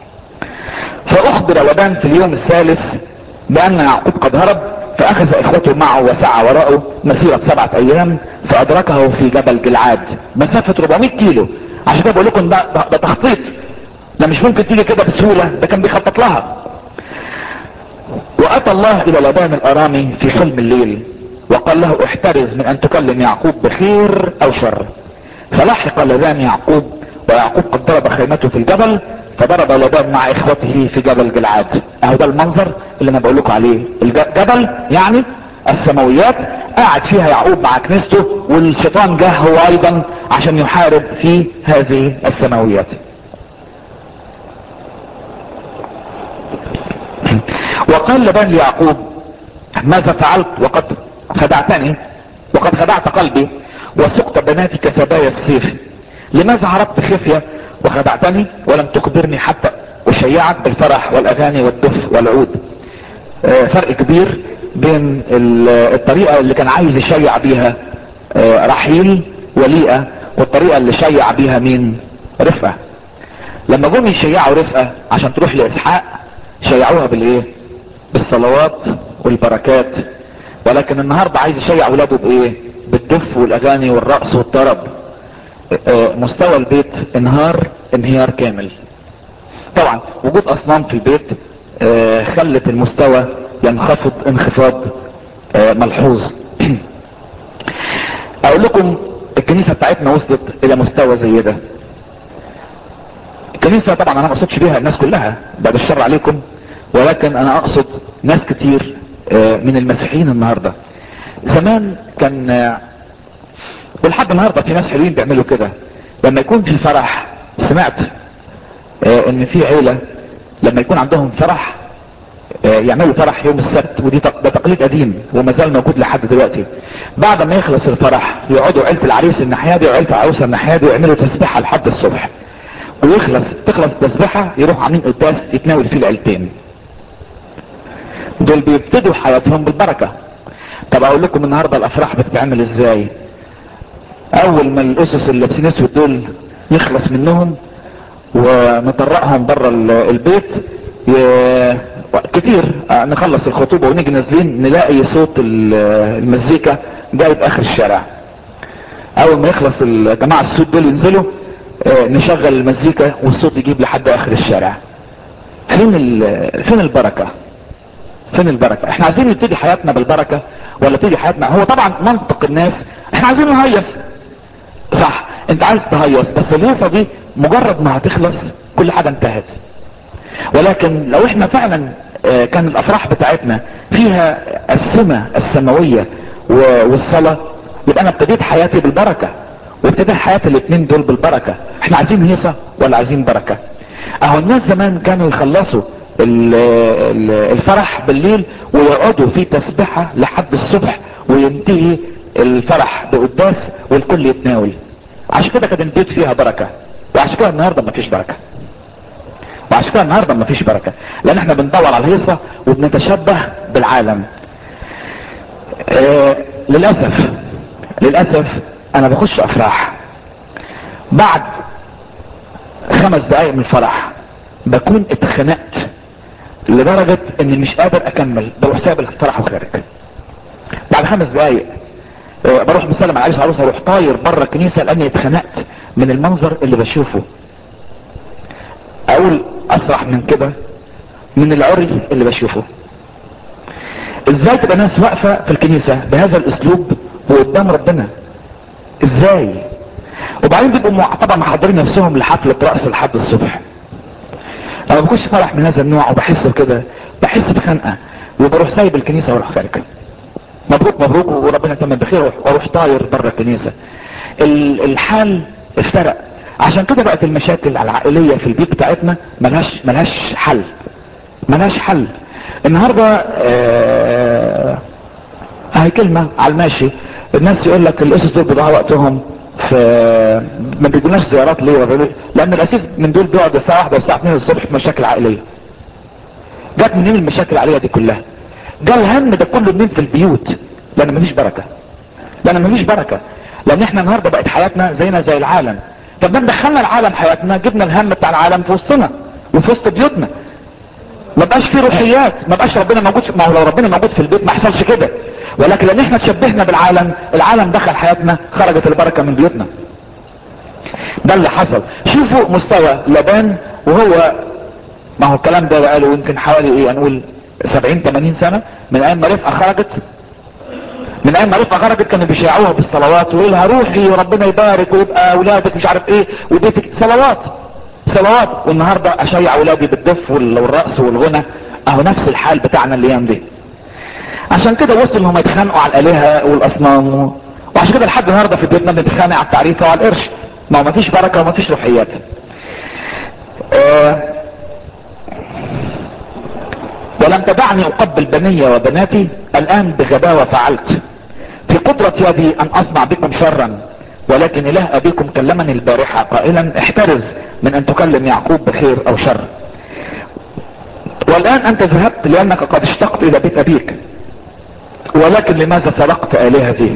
فاخبر لبان في اليوم الثالث بان يعقوب قد هرب فاخذ اخوته معه وسعى وراءه مسيرة سبعة ايام فادركه في جبل جلعاد مسافة 400 كيلو عشان كده بقول لكم ده, ده, ده تخطيط ده مش ممكن تيجي كده بسهولة ده كان بيخطط لها واتى الله الى لبان الارامي في حلم الليل وقال له احترز من ان تكلم يعقوب بخير او شر فلحق لبان يعقوب ويعقوب قد ضرب خيمته في الجبل فضرب لبان مع اخوته في جبل جلعاد اهو ده المنظر اللي انا بقول لكم عليه الجبل يعني السماويات قاعد فيها يعقوب مع كنيسته والشيطان جه هو ايضا عشان يحارب في هذه السماويات وقال لبان ليعقوب ماذا فعلت وقد خدعتني وقد خدعت قلبي وسقت بناتي كسبايا السيف لماذا هربت خفية وخدعتني ولم تخبرني حتى اشيعك بالفرح والاغاني والدف والعود آه فرق كبير بين الطريقة اللي كان عايز يشيع بيها آه رحيل وليئة والطريقة اللي شيع بيها مين رفقة لما جم يشيعوا رفقة عشان تروح لاسحاق شيعوها بالايه بالصلوات والبركات ولكن النهاردة عايز يشيع اولاده بايه بالدف والاغاني والرقص والطرب آه مستوى البيت انهار انهيار كامل طبعا وجود اصنام في البيت آه خلت المستوى ينخفض انخفاض آه ملحوظ اقول لكم الكنيسة بتاعتنا وصلت الى مستوى زي ده الكنيسة طبعا انا ما اقصدش بيها الناس كلها بعد الشر عليكم ولكن انا اقصد ناس كتير من المسيحيين النهاردة زمان كان ولحد النهاردة في ناس حلوين بيعملوا كده لما يكون في فرح سمعت ان في عيلة لما يكون عندهم فرح يعملوا فرح يوم السبت ودي ده تقليد قديم وما زال موجود لحد دلوقتي بعد ما يخلص الفرح يقعدوا عيلة العريس الناحية دي وعيلة العروسة الناحية دي ويعملوا تسبيحة لحد الصبح ويخلص تخلص التسبيحة يروحوا عاملين قداس يتناول فيه العيلتين دول بيبتدوا حياتهم بالبركة طب اقول لكم النهاردة الافراح بتتعمل ازاي اول ما الاسس اللي لابسين اسود دول يخلص منهم ونطرقهم بره البيت ي... كتير نخلص الخطوبة ونيجي نازلين نلاقي صوت المزيكا جاي في اخر الشارع اول ما يخلص الجماعة السود دول ينزلوا نشغل المزيكا والصوت يجيب لحد اخر الشارع فين فين البركة فين البركة احنا عايزين نبتدي حياتنا بالبركة ولا تيجي حياتنا هو طبعا منطق الناس احنا عايزين نهيص صح انت عايز تهيص بس الهيصة دي مجرد ما هتخلص كل حاجة انتهت ولكن لو احنا فعلا اه كان الافراح بتاعتنا فيها السمة السماوية والصلاة يبقى انا ابتديت حياتي بالبركة وابتديت حياة الاثنين دول بالبركة احنا عايزين هيصة ولا عايزين بركة اهو الناس زمان كانوا يخلصوا الفرح بالليل ويقعدوا في تسبحة لحد الصبح وينتهي الفرح بقداس والكل يتناول عشان كده كان البيت فيها بركة وعشان كده النهاردة مفيش بركة وعشان كده النهاردة مفيش بركة لان احنا بندور على الهيصة وبنتشبه بالعالم آه للأسف للأسف انا بخش افراح بعد خمس دقايق من الفرح بكون اتخنقت لدرجة اني مش قادر اكمل بروح سايب الفرح وخارج بعد خمس دقايق أه بروح مسلم على عريس عروسه اروح طاير بره الكنيسه لاني اتخنقت من المنظر اللي بشوفه اقول اسرح من كده من العري اللي بشوفه ازاي تبقى ناس واقفه في الكنيسه بهذا الاسلوب وقدام ربنا ازاي وبعدين بيبقوا طبعا محضرين نفسهم لحفله رقص لحد الصبح لما بخش فرح من هذا النوع وبحس بكده بحس بخنقه وبروح سايب الكنيسه واروح خارج مبروك مبروك وربنا يتمم بخير واروح طاير بره الكنيسه الحال افترق عشان كده بقت المشاكل العائليه في البيت بتاعتنا ملهاش ملهاش حل ملهاش حل النهارده آه هاي كلمه على الماشي الناس يقول لك الاسس دول بيضيعوا وقتهم في ما بيجوناش زيارات ليه لان الاسيس من دول بيقعد الساعه 1 والساعه 2 الصبح في مشاكل عائليه جت منين المشاكل العائليه دي كلها جه الهم ده كله منين في البيوت لان مفيش بركه لان مفيش بركه لان احنا النهارده بقت حياتنا زينا زي العالم طب ما دخلنا العالم حياتنا جبنا الهم بتاع العالم في وسطنا وفي وسط بيوتنا ما بقاش في روحيات ما بقاش ربنا موجود ما هو لو ربنا موجود في البيت ما يحصلش كده ولكن لان احنا تشبهنا بالعالم العالم دخل حياتنا خرجت البركه من بيوتنا ده اللي حصل شوفوا مستوى لبان وهو ما هو الكلام ده بقاله يمكن حوالي ايه هنقول 70 80 سنه من ايام ما رفقه خرجت من ايام ما رفقه خرجت كانوا بيشيعوها بالصلوات ويقولها روحي وربنا يبارك ويبقى اولادك مش عارف ايه وبيتك صلوات صلوات والنهارده اشيع اولادي بالدف والرقص والغنى اهو نفس الحال بتاعنا الايام دي عشان كده وصلوا انهم يتخانقوا على الالهه والاصنام وعشان كده لحد النهارده في بيتنا بنتخانق على التعريفه وعلى القرش ما هو مفيش بركه ومفيش روحيات آه ولم تدعني اقبل بني وبناتي الان بغباوه فعلت في قدرة يدي ان اصنع بكم شرا ولكن اله ابيكم كلمني البارحة قائلا احترز من ان تكلم يعقوب بخير او شر والان انت ذهبت لانك قد اشتقت الى بيت ابيك ولكن لماذا سرقت الهتي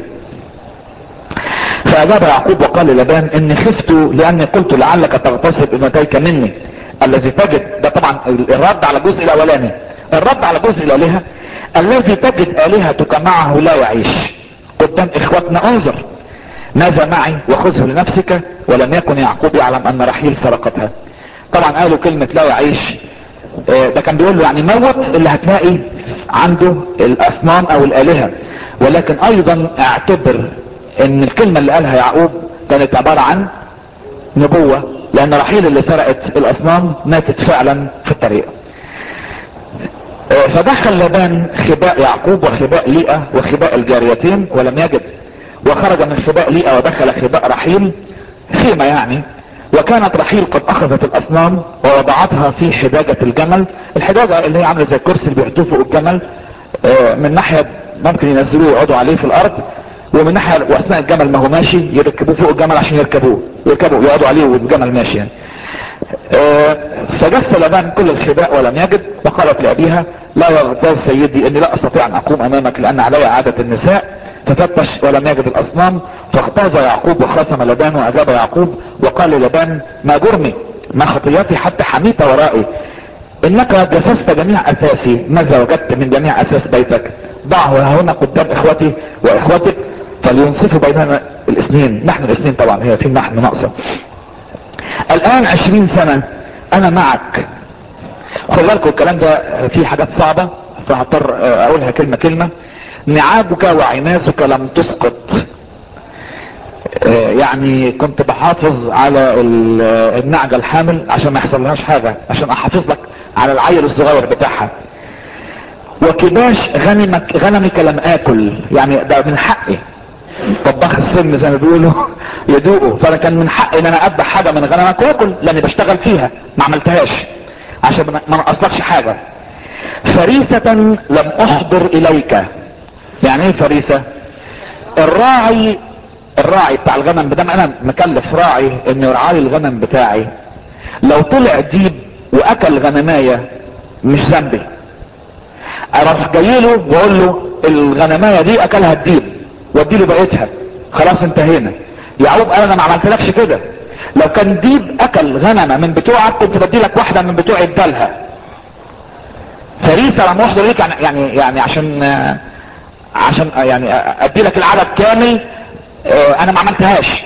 فاجاب يعقوب وقال للبان اني خفت لاني قلت لعلك تغتصب ابنتيك مني الذي تجد ده طبعا الرد على الجزء الاولاني الرد على جزء الالهه الذي تجد الهتك معه لا يعيش قدام اخوتنا انظر ماذا معي وخذه لنفسك ولم يكن يعقوب يعلم ان رحيل سرقتها طبعا قالوا كلمة لا يعيش ده كان بيقول له يعني موت اللي هتلاقي عنده الاصنام او الالهة ولكن ايضا اعتبر ان الكلمة اللي قالها يعقوب كانت عبارة عن نبوة لان رحيل اللي سرقت الاصنام ماتت فعلا في الطريق فدخل لبان خباء يعقوب وخباء ليئة وخباء الجاريتين ولم يجد وخرج من خباء ليئة ودخل خباء رحيل خيمة يعني وكانت رحيل قد اخذت الاصنام ووضعتها في حداجة الجمل الحداجة اللي هي عاملة زي الكرسي اللي بيحطوه فوق الجمل من ناحية ممكن ينزلوه ويقعدوا عليه في الارض ومن ناحية واثناء الجمل ما هو ماشي يركبوه فوق الجمل عشان يركبوه يركبوا يقعدوا عليه والجمل ماشي يعني فجس لبان كل الخباء ولم يجد وقالت لأبيها لا يغتاز سيدي اني لا استطيع ان اقوم امامك لان علي عادة النساء تفتش ولم يجد الاصنام فاغتاز يعقوب وخاصم لبان واجاب يعقوب وقال للبان ما جرمي ما خطيتي حتى حميت ورائي انك جسست جميع اثاسي ماذا وجدت من جميع اساس بيتك ضعه هنا قدام اخوتي واخوتك فلينصفوا بيننا الاثنين نحن الاثنين طبعا هي في نحن ناقصه الان عشرين سنة انا معك خد بالكم الكلام ده فيه حاجات صعبة فهضطر اقولها كلمة كلمة نعاجك وعناسك لم تسقط يعني كنت بحافظ على النعجة الحامل عشان ما يحصل لهاش حاجة عشان احافظ لك على العيل الصغير بتاعها وكباش غنمك غنمك لم اكل يعني ده من حقي طباخ السم زي ما بيقولوا يدوقوا فانا كان من حقي ان انا اذبح حاجه من غنمك واكل لاني بشتغل فيها ما عملتهاش عشان ما نقصلكش حاجه فريسة لم احضر اليك يعني ايه فريسة الراعي الراعي بتاع الغنم بدم انا مكلف راعي انه يرعى الغنم بتاعي لو طلع ديب واكل غنماية مش ذنبي اروح جاي له واقول له الغنماية دي اكلها الديب وادي له بقيتها خلاص انتهينا يعقوب قال انا ما عملتلكش كده لو كان ديب اكل غنمة من بتوعك كنت بدي لك واحدة من بتوعي ادالها فريسة لما واحدة ليك يعني يعني عشان عشان يعني ادي لك العدد كامل انا ما عملتهاش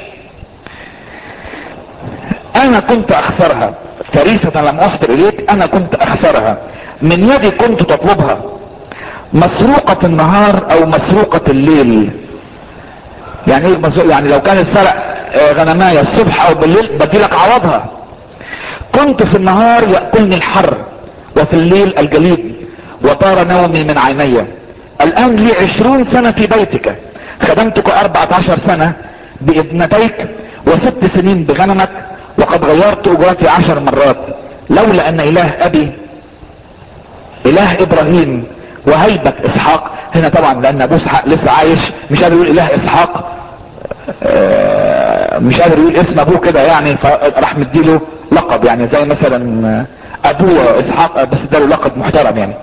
انا كنت اخسرها فريسة لم احضر اليك انا كنت اخسرها من يدي كنت تطلبها مسروقة النهار او مسروقة الليل يعني ايه مسروق يعني لو كان السرق غنماية الصبح او بالليل بدي لك عوضها كنت في النهار يأكلني الحر وفي الليل الجليد وطار نومي من عيني الان لي عشرون سنة في بيتك خدمتك اربعة عشر سنة بابنتيك وست سنين بغنمك وقد غيرت اجرتي عشر مرات لولا ان اله ابي اله ابراهيم وهيبة اسحاق هنا طبعا لان ابو اسحاق لسه عايش مش قادر يقول اله اسحاق مش قادر يقول اسم ابوه كده يعني فراح مديله لقب يعني زي مثلا ابوه اسحاق بس اداله لقب محترم يعني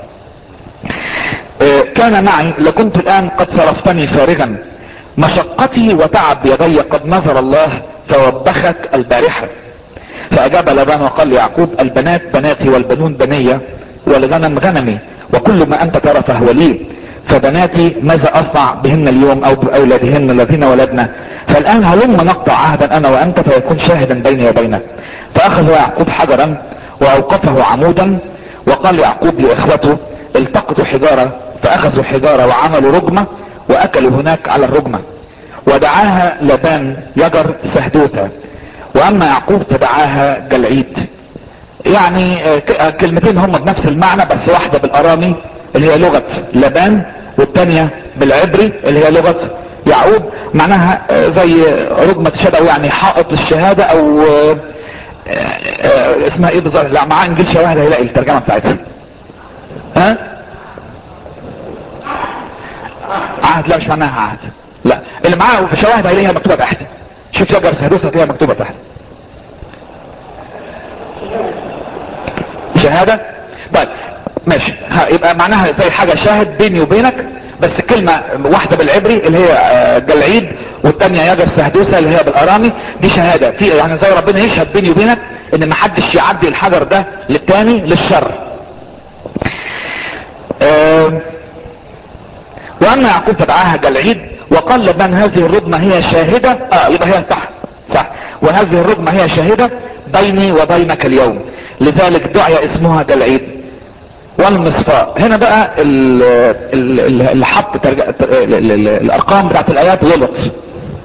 كان معي لكنت الان قد صرفتني فارغا مشقتي وتعب يدي قد نظر الله فوبخك البارحة فاجاب لبان وقال ليعقوب البنات بناتي والبنون بنية والغنم غنمي وكل ما انت ترى فهو لي فبناتي ماذا اصنع بهن اليوم او باولادهن الذين ولدنا فالان هلم نقطع عهدا انا وانت فيكون شاهدا بيني وبينك فاخذ يعقوب حجرا واوقفه عمودا وقال يعقوب لاخوته التقطوا حجارة فاخذوا حجارة وعملوا رجمة واكلوا هناك على الرجمة ودعاها لبان يجر سهدوتا واما يعقوب فدعاها جلعيد يعني كلمتين هم بنفس المعنى بس واحدة بالارامي اللي هي لغة لبان والتانية بالعبري اللي هي لغة يعقوب معناها زي رجمة شهادة يعني حائط الشهادة او اسمها ايه بالظبط لا معاه انجيل شواهد هيلاقي الترجمة بتاعتها ها عهد لا مش معناها عهد لا اللي معاه في شواهد هيلاقيها مكتوبة تحت شوف شجر سهدوس هتلاقيها مكتوبة تحت شهادة طيب ماشي ها يبقى معناها زي حاجة شاهد بيني وبينك بس كلمة واحدة بالعبري اللي هي جلعيد والتانية يجر سهدوسة اللي هي بالارامي دي شهادة في يعني زي ربنا يشهد بيني وبينك ان محدش يعدي الحجر ده للتاني للشر أه واما يعقوب فدعاها جلعيد وقال لبان هذه الرجمة هي شاهدة اه يبقى هي صح صح وهذه الرجمة هي شاهدة بيني وبينك اليوم لذلك دعي اسمها جلعيد والمصفاء هنا بقى اللي حط ترج... الارقام بتاعت الايات غلط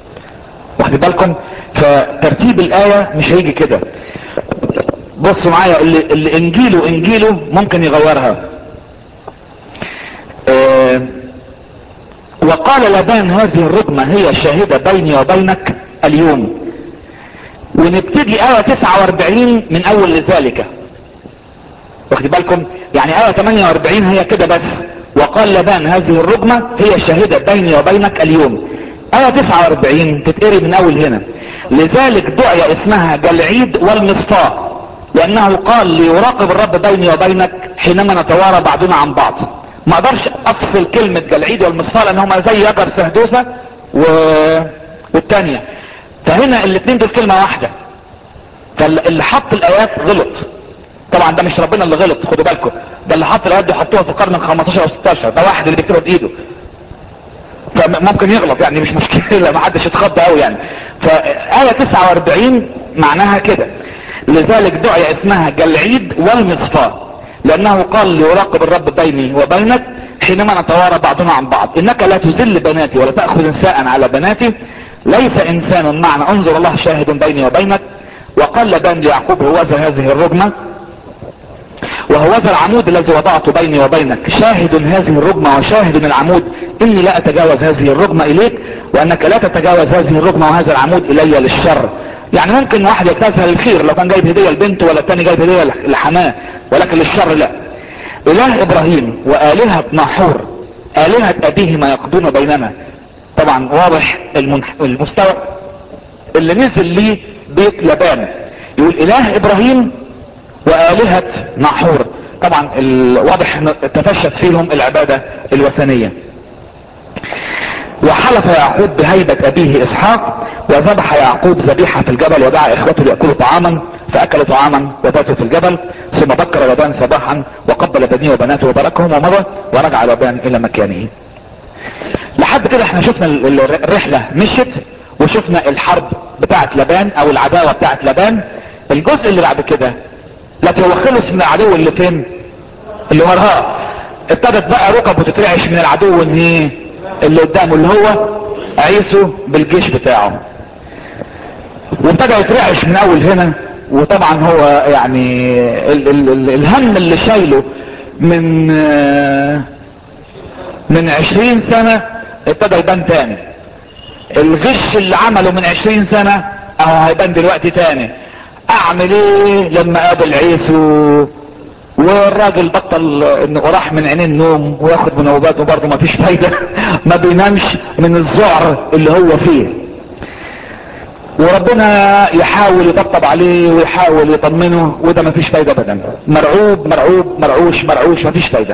واخد بالكم فترتيب الايه مش هيجي كده بصوا معايا اللي, اللي انجيله انجيله ممكن يغيرها آه وقال لبان هذه الرجمة هي شاهدة بيني وبينك اليوم ونبتدي آية 49 من أول لذلك واخد بالكم يعني آية 48 هي كده بس وقال لبان هذه الرجمة هي شاهدة بيني وبينك اليوم آية 49 تتقري من أول هنا لذلك دعي اسمها جلعيد والمصفاة لأنه قال ليراقب الرب بيني وبينك حينما نتوارى بعضنا عن بعض ما اقدرش افصل كلمة جلعيد والمصفاة لان هما زي يجر سهدوسة و... والتانية فهنا الاثنين دول كلمة واحدة فاللي حط الايات غلط طبعا ده مش ربنا اللي غلط خدوا بالكم ده اللي حط الايات دي حطوها في القرن ال 15 او 16 ده واحد اللي بيكتبها بايده فممكن يغلط يعني مش مشكلة ما حدش يتخض قوي يعني فآية 49 معناها كده لذلك دعي اسمها جلعيد والمصفاه لانه قال ليراقب الرب بيني وبينك حينما نتوارى بعضنا عن بعض انك لا تذل بناتي ولا تأخذ نساء على بناتي ليس انسان معنا انظر الله شاهد بيني وبينك وقال لبان ليعقوب هوذا هذه الرجمة وهوذا العمود الذي وضعته بيني وبينك شاهد هذه الرجمة وشاهد العمود اني لا اتجاوز هذه الرجمة اليك وانك لا تتجاوز هذه الرجمة وهذا العمود الي للشر يعني ممكن واحد يجتازها للخير لو كان جايب هدية لبنته ولا التاني جايب هدية لحماه ولكن للشر لا اله ابراهيم والهة ناحور الهة ابيهما يقضون بيننا طبعا واضح المنح... المستوى اللي نزل ليه بيت لبان يقول اله ابراهيم والهة ناحور طبعا الواضح تفشت فيهم العبادة الوثنية وحلف يعقوب بهيبة ابيه اسحاق وذبح يعقوب ذبيحة في الجبل ودعا اخوته ليأكلوا طعاما فاكلوا طعاما وباتوا في الجبل ثم بكر لبان صباحا وقبل بنيه وبناته وباركهم ومضى ورجع لبان الى مكانه لحد كده احنا شفنا الرحلة مشت وشفنا الحرب بتاعت لبان او العداوة بتاعت لبان الجزء اللي بعد كده لكن هو خلص من العدو اللي فين اللي وراه ابتدت بقى ركبه تترعش من العدو ان ايه اللي قدامه اللي هو عيسو بالجيش بتاعه وابتدى يترعش من اول هنا وطبعا هو يعني ال ال ال الهم اللي شايله من من عشرين سنة ابتدى يبان تاني الغش اللي عمله من عشرين سنة اهو هيبان دلوقتي تاني اعمل ايه لما قابل عيسو والراجل بطل انه راح من عينين النوم وياخد منوبات وبرضه ما فيش فايدة ما بينامش من الذعر اللي هو فيه وربنا يحاول يطبطب عليه ويحاول يطمنه وده ما فيش فايدة ابدا مرعوب مرعوب مرعوش مرعوش ما فيش فايدة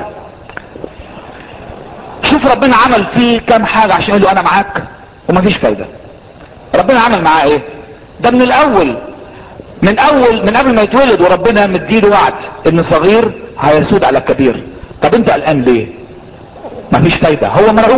شوف ربنا عمل فيه كام حاجة عشان يقول له انا معاك وما فيش فايدة ربنا عمل معاه ايه ده من الاول من اول من قبل ما يتولد وربنا مديله وعد ان صغير هيسود على الكبير طب انت قلقان ليه مفيش فايدة هو مرعوب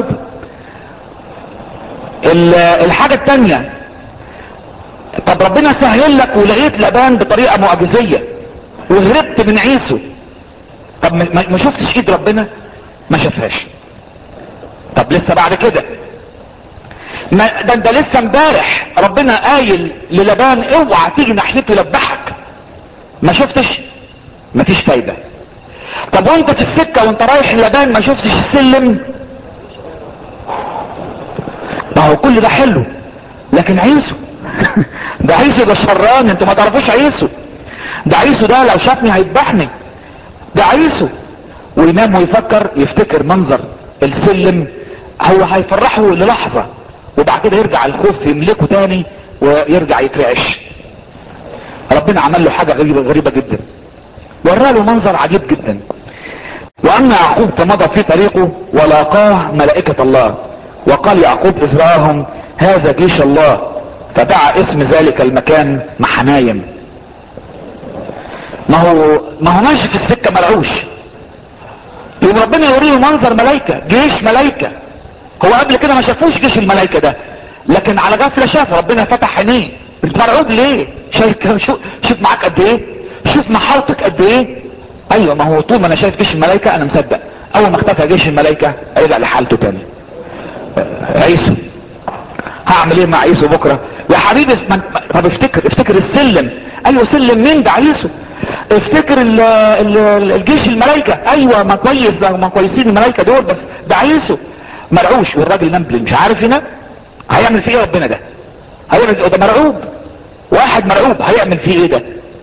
الحاجة التانية طب ربنا سهل لك ولقيت لبان بطريقة معجزية وهربت من عيسو طب ما شفتش ايد ربنا ما شافهاش طب لسه بعد كده ما ده انت لسه امبارح ربنا قايل للبان اوعى تيجي ناحيته يلبحك ما شفتش مفيش فايدة طب وانت في السكة وانت رايح لبان ما شفتش السلم ما هو كل ده حلو لكن عيسو ده عيسو ده شران انتوا ما تعرفوش عيسو ده عيسو ده لو شافني هيذبحني ده عيسو وينام ويفكر يفتكر منظر السلم هو هيفرحه للحظة وبعد كده يرجع الخوف يملكه تاني ويرجع يترعش ربنا عمل له حاجة غريبة, غريبة جدا وراله منظر عجيب جدا واما يعقوب فمضى في طريقه ولاقاه ملائكة الله وقال يعقوب اذ راهم هذا جيش الله فدعا اسم ذلك المكان محنايم ما هو ما هو ماشي في السكة مرعوش يقوم ربنا يوريه منظر ملائكة جيش ملائكة هو قبل كده ما شافوش جيش الملائكة ده لكن على غفلة شاف ربنا فتح عينيه انت مرعوب ليه شايف شوف, شوف معاك قد ايه شوف محاوطك قد ايه ايوه ما هو طول ما انا شايف جيش الملائكة انا مصدق اول ما اختفى جيش الملائكة هيرجع لحالته تاني عيسو هعمل ايه مع عيسو بكرة يا حبيبي اسم... طب افتكر افتكر السلم ايوه سلم مين ده عيسو افتكر ال... ال... الجيش الملايكة ايوه ما كويس ما كويسين الملايكة دول بس ده عيسو مرعوش والراجل نام مش عارف ينام هيعمل فيه ايه ربنا ده هيعمل ده مرعوب واحد مرعوب هيعمل فيه ايه ده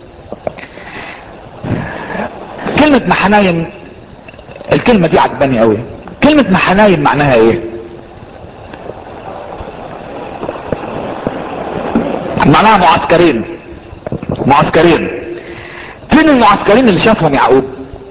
كلمة محنايم الكلمة دي عجباني قوي كلمة محنايم معناها ايه معناها معسكرين معسكرين فين المعسكرين اللي شافهم يعقوب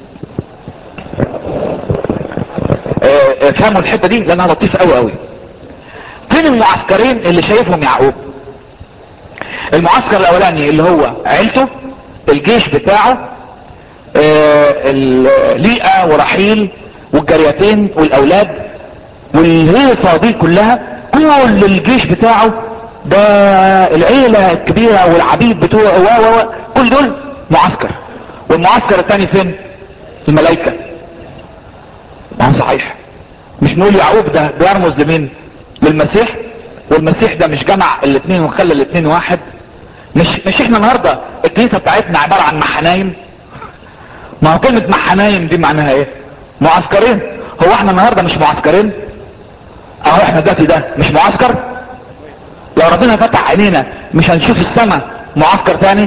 اه افهموا الحته دي لانها لطيفه قوي قوي فين المعسكرين اللي شايفهم يعقوب المعسكر الاولاني اللي هو عيلته الجيش بتاعه اه ليئة ورحيل والجريتين والاولاد والهيصة دي كلها كل الجيش بتاعه ده العيلة الكبيرة والعبيد بتوعه و و كل دول معسكر والمعسكر الثاني فين الملائكة نعم صحيح مش نقول يعقوب ده بيرمز لمين للمسيح والمسيح ده مش جمع الاثنين وخلى الاثنين واحد مش مش احنا النهارده الكنيسه بتاعتنا عباره عن محنايم ما هو كلمه محنايم دي معناها ايه معسكرين هو احنا النهارده مش معسكرين اهو احنا دلوقتي ده مش معسكر لو ربنا فتح عينينا مش هنشوف السماء معسكر تاني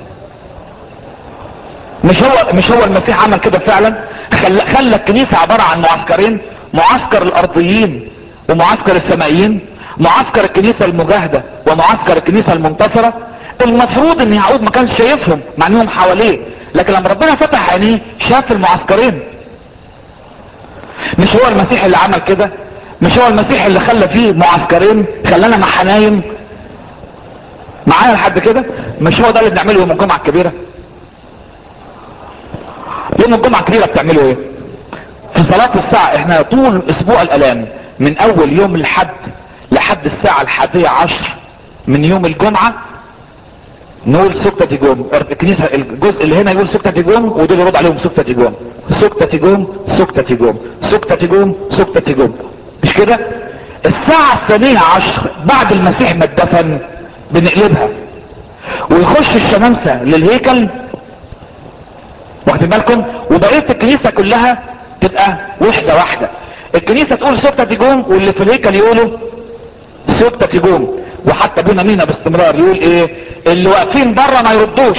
مش هو مش هو المسيح عمل كده فعلا خلى خلى الكنيسه عباره عن معسكرين معسكر الارضيين ومعسكر السمائيين معسكر الكنيسه المجاهده ومعسكر الكنيسه المنتصره المفروض ان يعقوب ما كانش شايفهم مع انهم حواليه لكن لما ربنا فتح عينيه شاف المعسكرين مش هو المسيح اللي عمل كده مش هو المسيح اللي خلى فيه معسكرين خلانا محنايم معايا لحد كده مش هو ده اللي بنعمله يوم الجمعه الكبيره يوم الجمعه الكبيره بتعملوا ايه في صلاه الساعه احنا طول اسبوع الالام من اول يوم الحد لحد الساعه الحادية عشر من يوم الجمعه نقول سكتة تجوم الكنيسة الجزء اللي هنا يقول سكتة تجوم ودول يرد عليهم سكتة تجوم سكتة تجوم سكتة تجوم سكتة تجوم سكتة تجوم مش كده الساعة الثانية عشر بعد المسيح ما اتدفن بنقلبها ويخش الشمامسة للهيكل واخدين بالكم وبقية الكنيسة كلها تبقى وحدة واحدة الكنيسة تقول سكتة تجوم واللي في الهيكل يقولوا سكتة تجوم وحتى ابونا مينا باستمرار يقول ايه اللي واقفين بره ما يردوش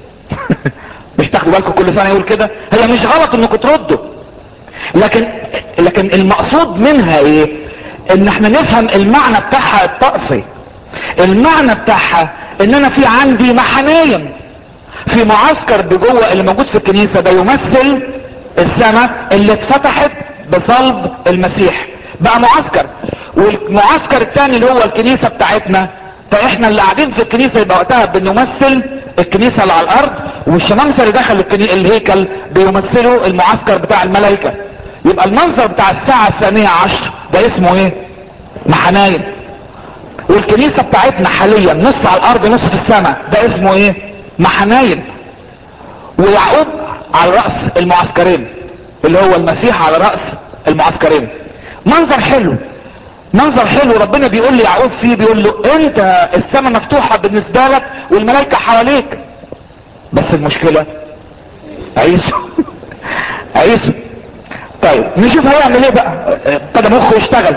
مش تاخدوا بالكم كل سنه يقول كده هي مش غلط انكم تردوا لكن لكن المقصود منها ايه ان احنا نفهم المعنى بتاعها الطقسي المعنى بتاعها ان انا في عندي محنايم في معسكر بجوه اللي موجود في الكنيسه ده يمثل السماء اللي اتفتحت بصلب المسيح بقى معسكر والمعسكر الثاني اللي هو الكنيسه بتاعتنا فاحنا اللي قاعدين في الكنيسه يبقى وقتها بنمثل الكنيسه اللي على الارض والشمامسه اللي دخل الكني... الهيكل بيمثلوا المعسكر بتاع الملائكه يبقى المنظر بتاع الساعه الثانيه عشر ده اسمه ايه محنايم والكنيسه بتاعتنا حاليا نص على الارض نص في السماء ده اسمه ايه محنايم ويعقوب على راس المعسكرين اللي هو المسيح على راس المعسكرين منظر حلو منظر حلو ربنا بيقول لي يعقوب فيه بيقول له انت السماء مفتوحة بالنسبة لك والملائكة حواليك بس المشكلة عيسو عيسو طيب نشوف هيعمل ايه بقى ابتدى مخه يشتغل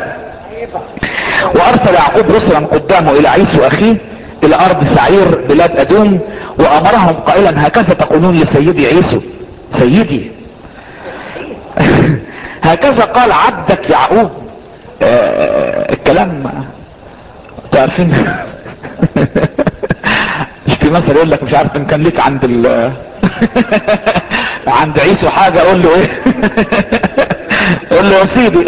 وارسل يعقوب رسلا قدامه الى عيسو اخيه الى ارض سعير بلاد ادوم وامرهم قائلا هكذا تقولون لسيدي عيسو سيدي هكذا قال عبدك يعقوب آه الكلام تعرفين مش في مثل يقول لك مش عارف ان كان ليك عند ال عند عيسو حاجة اقول له ايه قول له يا سيدي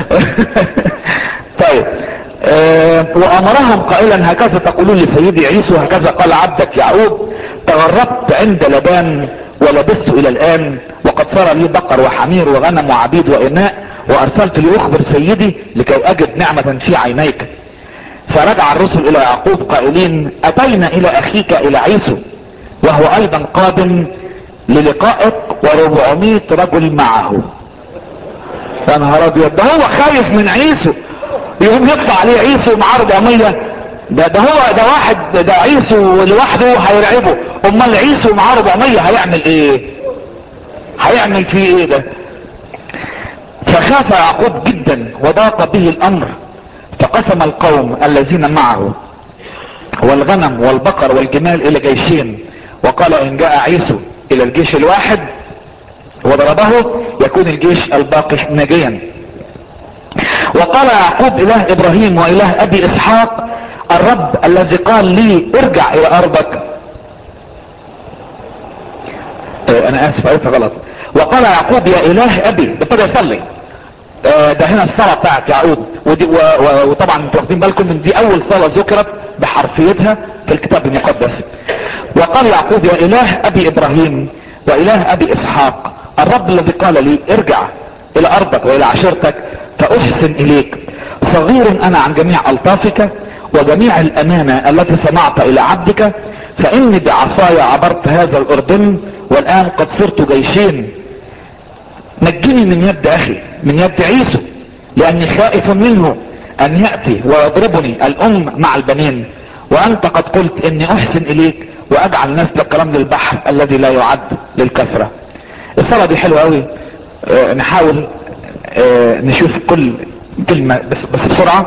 طيب آه وامرهم قائلا هكذا تقولون لسيدي عيسو هكذا قال عبدك يعقوب تغربت عند لبان ولبست الى الان وقد صار لي بقر وحمير وغنم وعبيد واناء وارسلت لاخبر سيدي لكي اجد نعمة في عينيك فرجع الرسل الى يعقوب قائلين اتينا الى اخيك الى عيسو وهو ايضا قادم للقائك وربعمائة رجل معه يا نهار ابيض ده هو خايف من عيسو يقوم يطلع عليه عيسو معاه 400 ده ده هو ده واحد ده عيسو لوحده هيرعبه امال عيسو معاه 400 هيعمل ايه هيعمل فيه ايه ده فخاف يعقوب جدا وضاق به الامر فقسم القوم الذين معه والغنم والبقر والجمال الى جيشين وقال ان جاء عيسو الى الجيش الواحد وضربه يكون الجيش الباقي ناجيا وقال يعقوب اله ابراهيم واله ابي اسحاق الرب الذي قال لي ارجع الى ارضك اه انا اسف قلت غلط وقال يعقوب يا اله ابي ابتدى يصلي اه ده هنا الصلاة بتاعت يعقوب ودي و و وطبعا انتوا واخدين بالكم ان دي اول صلاة ذكرت بحرفيتها في الكتاب المقدس وقال يعقوب يا اله ابي ابراهيم واله ابي اسحاق الرب الذي قال لي ارجع الى ارضك والى عشيرتك فاحسن اليك صغير انا عن جميع الطافك وجميع الامانة التي صنعت الى عبدك فاني بعصاي عبرت هذا الاردن والان قد صرت جيشين نجني من يد اخي من يد عيسو لاني خائف منه ان يأتي ويضربني الام مع البنين وانت قد قلت اني احسن اليك واجعل نسلك رمل البحر الذي لا يعد للكثرة الصلاة دي حلوة قوي اه نحاول اه نشوف كل كلمة بس, بس بسرعة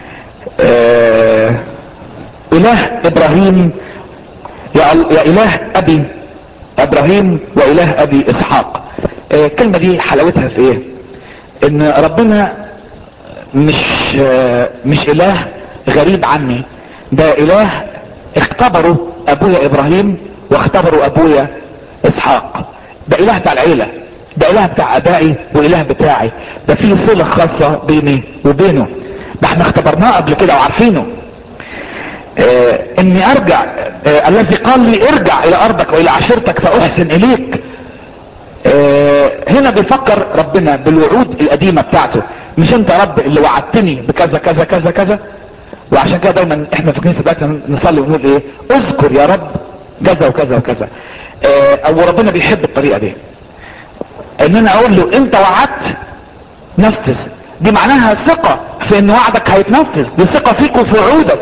اه اله ابراهيم يا, يا اله ابي ابراهيم واله ابي اسحاق الكلمة دي حلاوتها في ايه ان ربنا مش مش اله غريب عني ده اله اختبروا ابويا ابراهيم واختبروا ابويا اسحاق ده اله بتاع العيلة ده اله بتاع ابائي واله بتاعي ده في صلة خاصة بيني وبينه ده احنا اختبرناه قبل كده وعارفينه اه اني ارجع اه الذي قال لي ارجع الى ارضك والى عشيرتك فاحسن اليك اه هنا بيفكر ربنا بالوعود القديمة بتاعته مش انت يا رب اللي وعدتني بكذا كذا كذا كذا وعشان كده دايما احنا في كنيسة بتاعتنا نصلي ونقول ايه اذكر يا رب كذا وكذا وكذا اه او ربنا بيحب الطريقة دي ان انا اقول له انت وعدت نفذ دي معناها ثقة في ان وعدك هيتنفذ دي ثقة فيك وفي وعودك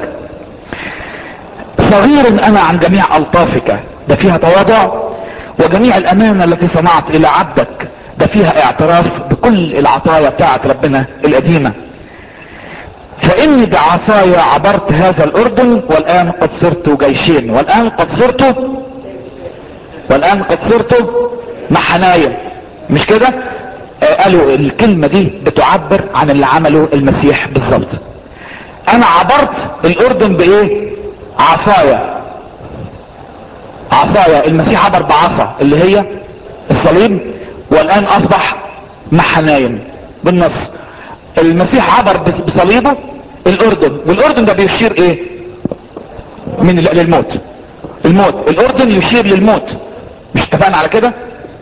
صغير انا عن جميع الطافك ده فيها تواضع وجميع الامانة التي صنعت الى عبدك ده فيها اعتراف بكل العطايا بتاعت ربنا القديمة فاني بعصاي عبرت هذا الاردن والان قد صرت جيشين والان قد صرت والان قد صرت محنايا مش كده آه قالوا الكلمة دي بتعبر عن اللي عمله المسيح بالظبط انا عبرت الاردن بايه عصايا عصايا المسيح عبر بعصا اللي هي الصليب والان اصبح محنايم بالنص المسيح عبر بصليبه الاردن والاردن ده بيشير ايه من للموت الموت الاردن يشير للموت مش اتفقنا على كده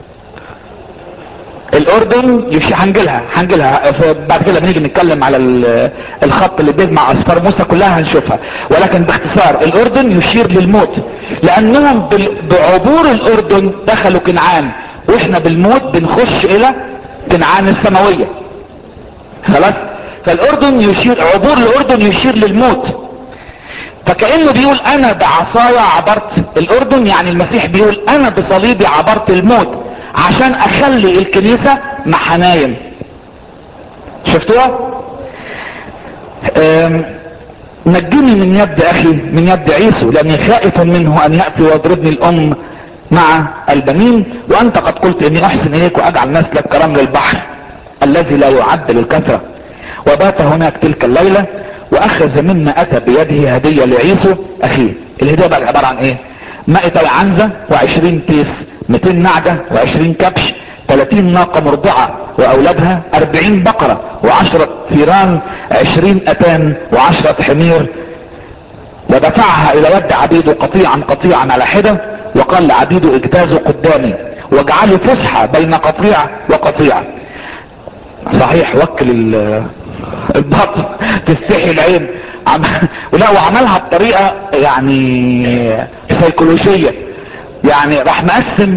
الاردن يشير هنجيلها هنجيلها بعد كده بنيجي نتكلم على الخط اللي بيجمع اسفار موسى كلها هنشوفها ولكن باختصار الاردن يشير للموت لانهم بعبور الاردن دخلوا كنعان واحنا بالموت بنخش الى كنعان السماوية خلاص فالاردن يشير عبور الاردن يشير للموت فكأنه بيقول انا بعصايا عبرت الاردن يعني المسيح بيقول انا بصليبي عبرت الموت عشان اخلي الكنيسة محنايم شفتوها نجني من يد اخي من يد عيسو لاني خائف منه ان يأتي ويضربني الام مع البنين وانت قد قلت اني احسن اليك واجعل نسلك كرمل البحر الذي لا يعد للكثرة وبات هناك تلك الليلة واخذ مما اتى بيده هدية لعيسو اخيه الهدية بقى عبارة عن ايه مائة عنزة وعشرين تيس 200 نعجة وعشرين كبش 30 ناقة مرضعة واولادها 40 بقرة وعشرة ثيران 20 اتان وعشرة حمير ودفعها الى يد عبيده قطيعا قطيعا على حدة وقال لعبيده اجتازوا قدامي واجعلوا فسحة بين قطيع وقطيع صحيح وكل البطن تستحي العين عم... ولا وعملها بطريقة يعني سيكولوجية يعني راح مقسم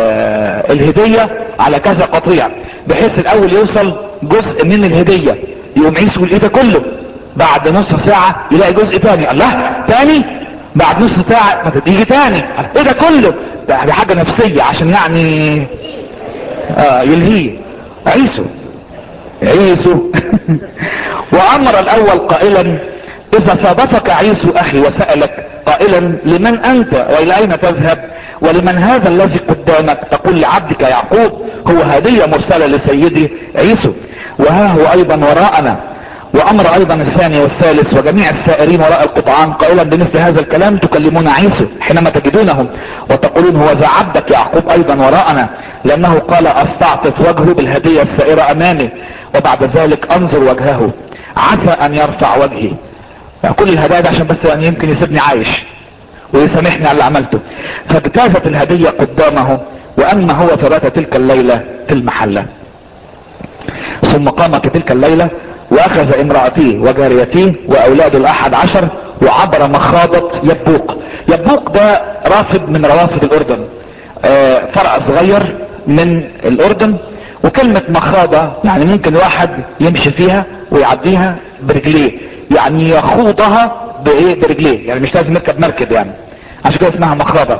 الهدية على كذا قطيع بحيث الاول يوصل جزء من الهدية يقوم عيسو يقول ايه ده كله بعد نص ساعة يلاقي جزء تاني الله تاني بعد نص ساعة ما تيجي تاني ايه ده كله ده دي حاجة نفسية عشان يعني آه يلهيه عيسو عيسو وامر الاول قائلا اذا صادفك عيسو اخي وسألك قائلا لمن انت والى اين تذهب ولمن هذا الذي قدامك تقول لعبدك يعقوب هو هدية مرسلة لسيدي عيسو وها هو ايضا وراءنا وامر ايضا الثاني والثالث وجميع السائرين وراء القطعان قائلا بمثل هذا الكلام تكلمون عيسو حينما تجدونهم وتقولون هو ذا عبدك يعقوب ايضا وراءنا لانه قال استعطف وجهه بالهدية السائرة امامي وبعد ذلك انظر وجهه عسى ان يرفع وجهي يعني كل الهدايا ده عشان بس يعني يمكن يسيبني عايش ويسامحني على اللي عملته فاجتازت الهدية قدامه واما هو فبات تلك الليلة في المحلة ثم قام في تلك الليلة واخذ امرأتيه وجاريتيه واولاده الاحد عشر وعبر مخاضة يبوق يبوق ده رافد من روافد الاردن آه فرع صغير من الاردن وكلمة مخاضة يعني ممكن واحد يمشي فيها ويعديها برجليه يعني يخوضها بايه برجليه يعني مش لازم يركب مركب يعني عشان كده اسمها مخاضة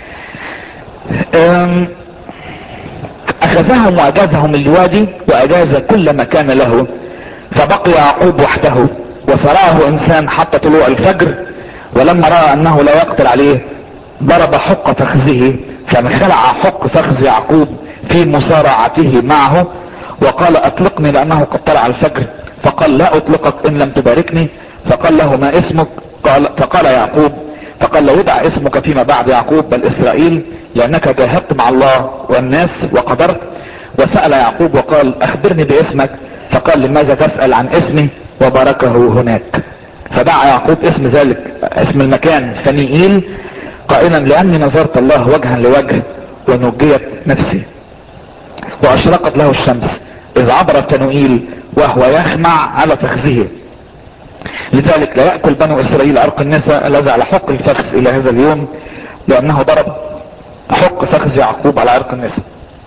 اخذهم واجازهم الوادي واجاز كل ما كان له فبقي يعقوب وحده وصرعه انسان حتى طلوع الفجر ولما رأى انه لا يقدر عليه ضرب حق فخذه فانخلع حق فخذ يعقوب في مصارعته معه وقال اطلقني لانه قد طلع الفجر فقال لا اطلقك ان لم تباركني فقال له ما اسمك قال فقال يعقوب فقال لا يدعى اسمك فيما بعد يعقوب بل اسرائيل لانك جاهدت مع الله والناس وقدرت وسأل يعقوب وقال اخبرني باسمك فقال لماذا تسأل عن اسمي وباركه هناك فدعا يعقوب اسم ذلك اسم المكان فنيئيل قائلا لاني نظرت الله وجها لوجه ونجيت نفسي واشرقت له الشمس اذ عبر فنوئيل وهو يخمع على فخذه لذلك لا يأكل بنو اسرائيل عرق النساء الذي على حق الفخذ الى هذا اليوم لانه ضرب حق فخذ يعقوب على عرق النساء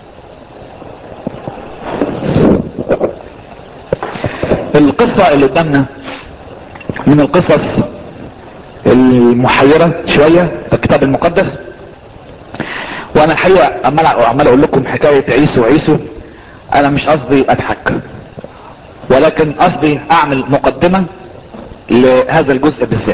القصة اللي قدامنا من القصص المحيرة شوية في الكتاب المقدس وانا الحقيقة عمال عمال اقول لكم حكاية عيسو وعيسو انا مش قصدي اضحك ولكن قصدي اعمل مقدمة لهذا الجزء بالذات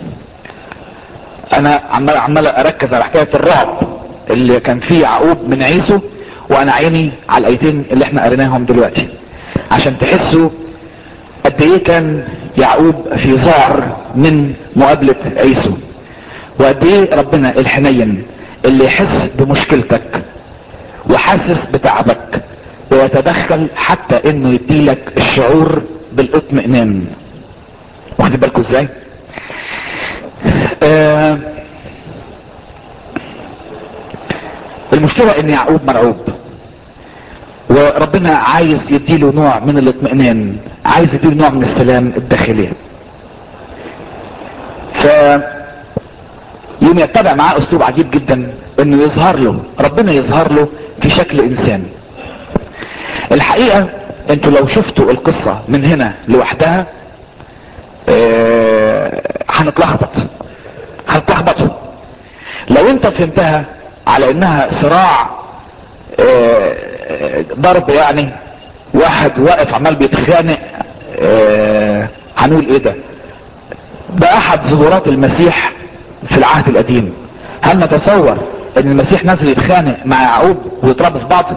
انا عمال عمال اركز على حكاية الرعب اللي كان فيه يعقوب من عيسو وانا عيني على الايتين اللي احنا قريناهم دلوقتي عشان تحسوا قد ايه كان يعقوب في ذعر من مقابلة عيسو وقد ايه ربنا الحنين اللي يحس بمشكلتك وحاسس بتعبك ويتدخل حتى انه يديلك الشعور بالاطمئنان واخد بالكم ازاي آه المشكلة ان يعقوب مرعوب وربنا عايز يديله نوع من الاطمئنان عايز يديله نوع من السلام الداخلي ف يوم يتبع معاه اسلوب عجيب جدا انه يظهر له ربنا يظهر له في شكل انسان الحقيقة انتوا لو شفتوا القصة من هنا لوحدها هنتلخبط اه هنتلخبطوا لو انت فهمتها على انها صراع اه ضرب يعني واحد واقف عمال بيتخانق اه هنقول ايه ده ده احد ظهورات المسيح في العهد القديم هل نتصور ان المسيح نازل يتخانق مع يعقوب ويضربوا في بعض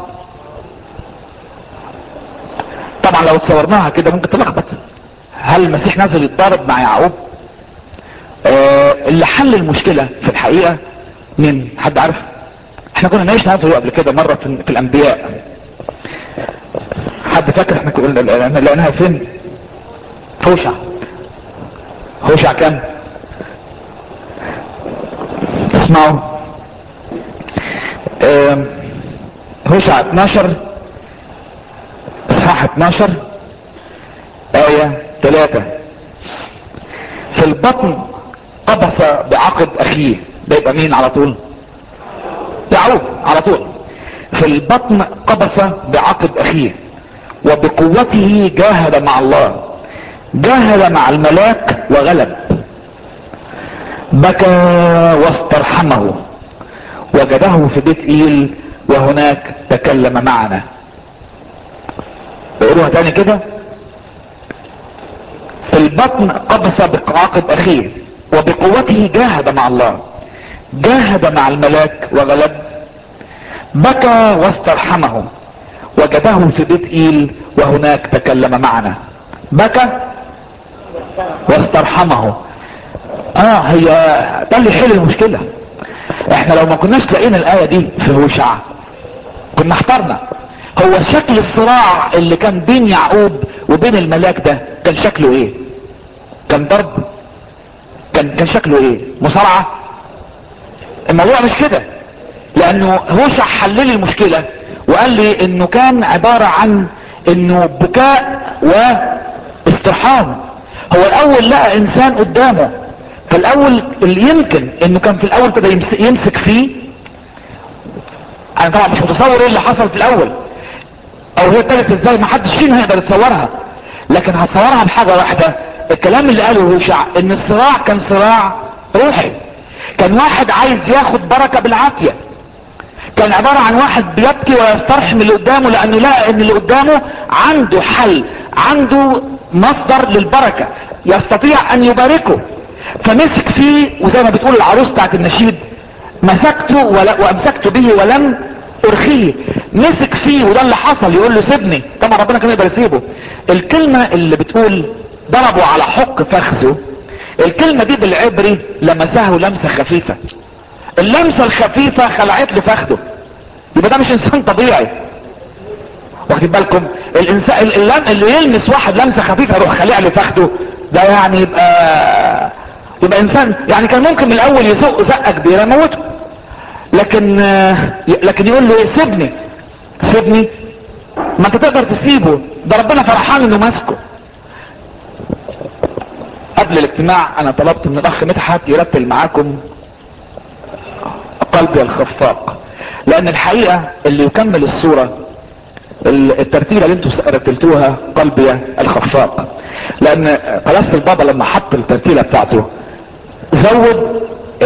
طبعا لو تصورناها كده ممكن تلخبط هل المسيح نازل يتضارب مع يعقوب آه اللي حل المشكلة في الحقيقة مين حد عارف احنا كنا نعيش نعرفه قبل كده مرة في, في الانبياء حد فاكر احنا كنا لقيناها فين هوشع هوشع كام اسمعوا اه هوشع 12 اصحاح 12 آية 3 في البطن قبس بعقد اخيه ده يبقى مين على طول يعقوب على طول في البطن قبس بعقد اخيه وبقوته جاهد مع الله جاهد مع الملاك وغلب بكى واسترحمه وجده في بيت ايل وهناك تكلم معنا اقولوها تاني كده في البطن قبس بعقب اخيه وبقوته جاهد مع الله جاهد مع الملاك وغلب بكى واسترحمه وجده في بيت ايل وهناك تكلم معنا بكى واسترحمه اه هي ده اللي يحل المشكلة احنا لو ما كناش لقينا الاية دي في هوشع كنا احترنا هو شكل الصراع اللي كان بين يعقوب وبين الملاك ده كان شكله ايه كان ضرب كان كان شكله ايه مصارعة الموضوع مش كده لانه هوشع حل لي المشكلة وقال لي انه كان عبارة عن انه بكاء واسترحام هو الاول لقى انسان قدامه فالاول اللي يمكن انه كان في الاول كده يمسك, يمسك فيه انا طبعا مش متصور ايه اللي حصل في الاول او هي ابتدت ازاي ما حدش فينا هيقدر يتصورها لكن هتصورها بحاجة واحدة الكلام اللي قاله هوشع ان الصراع كان صراع روحي كان واحد عايز ياخد بركة بالعافية كان عبارة عن واحد بيبكي ويسترحم اللي قدامه لانه لقى ان اللي قدامه عنده حل عنده مصدر للبركة يستطيع ان يباركه فمسك فيه وزي ما بتقول العروس بتاعت النشيد مسكته ولا وامسكت به ولم ارخيه مسك فيه وده اللي حصل يقول له سيبني طبعا ربنا كان يقدر يسيبه الكلمة اللي بتقول ضربوا على حق فخذه الكلمة دي بالعبري لمسه لمسة خفيفة اللمسة الخفيفة خلعت له فخده يبقى ده مش انسان طبيعي واخدين بالكم الانسان اللي يلمس واحد لمسة خفيفة يروح خلع له فخده ده يعني يبقى يبقى انسان يعني كان ممكن من الاول يزق زقه كبيره يموته لكن لكن يقول له سيبني سيبني ما انت تقدر تسيبه ده ربنا فرحان انه ماسكه قبل الاجتماع انا طلبت من الاخ مدحت يرتل معاكم قلبي الخفاق لان الحقيقة اللي يكمل الصورة الترتيلة اللي انتوا رتلتوها قلبي الخفاق لان قلاسة البابا لما حط الترتيلة بتاعته زود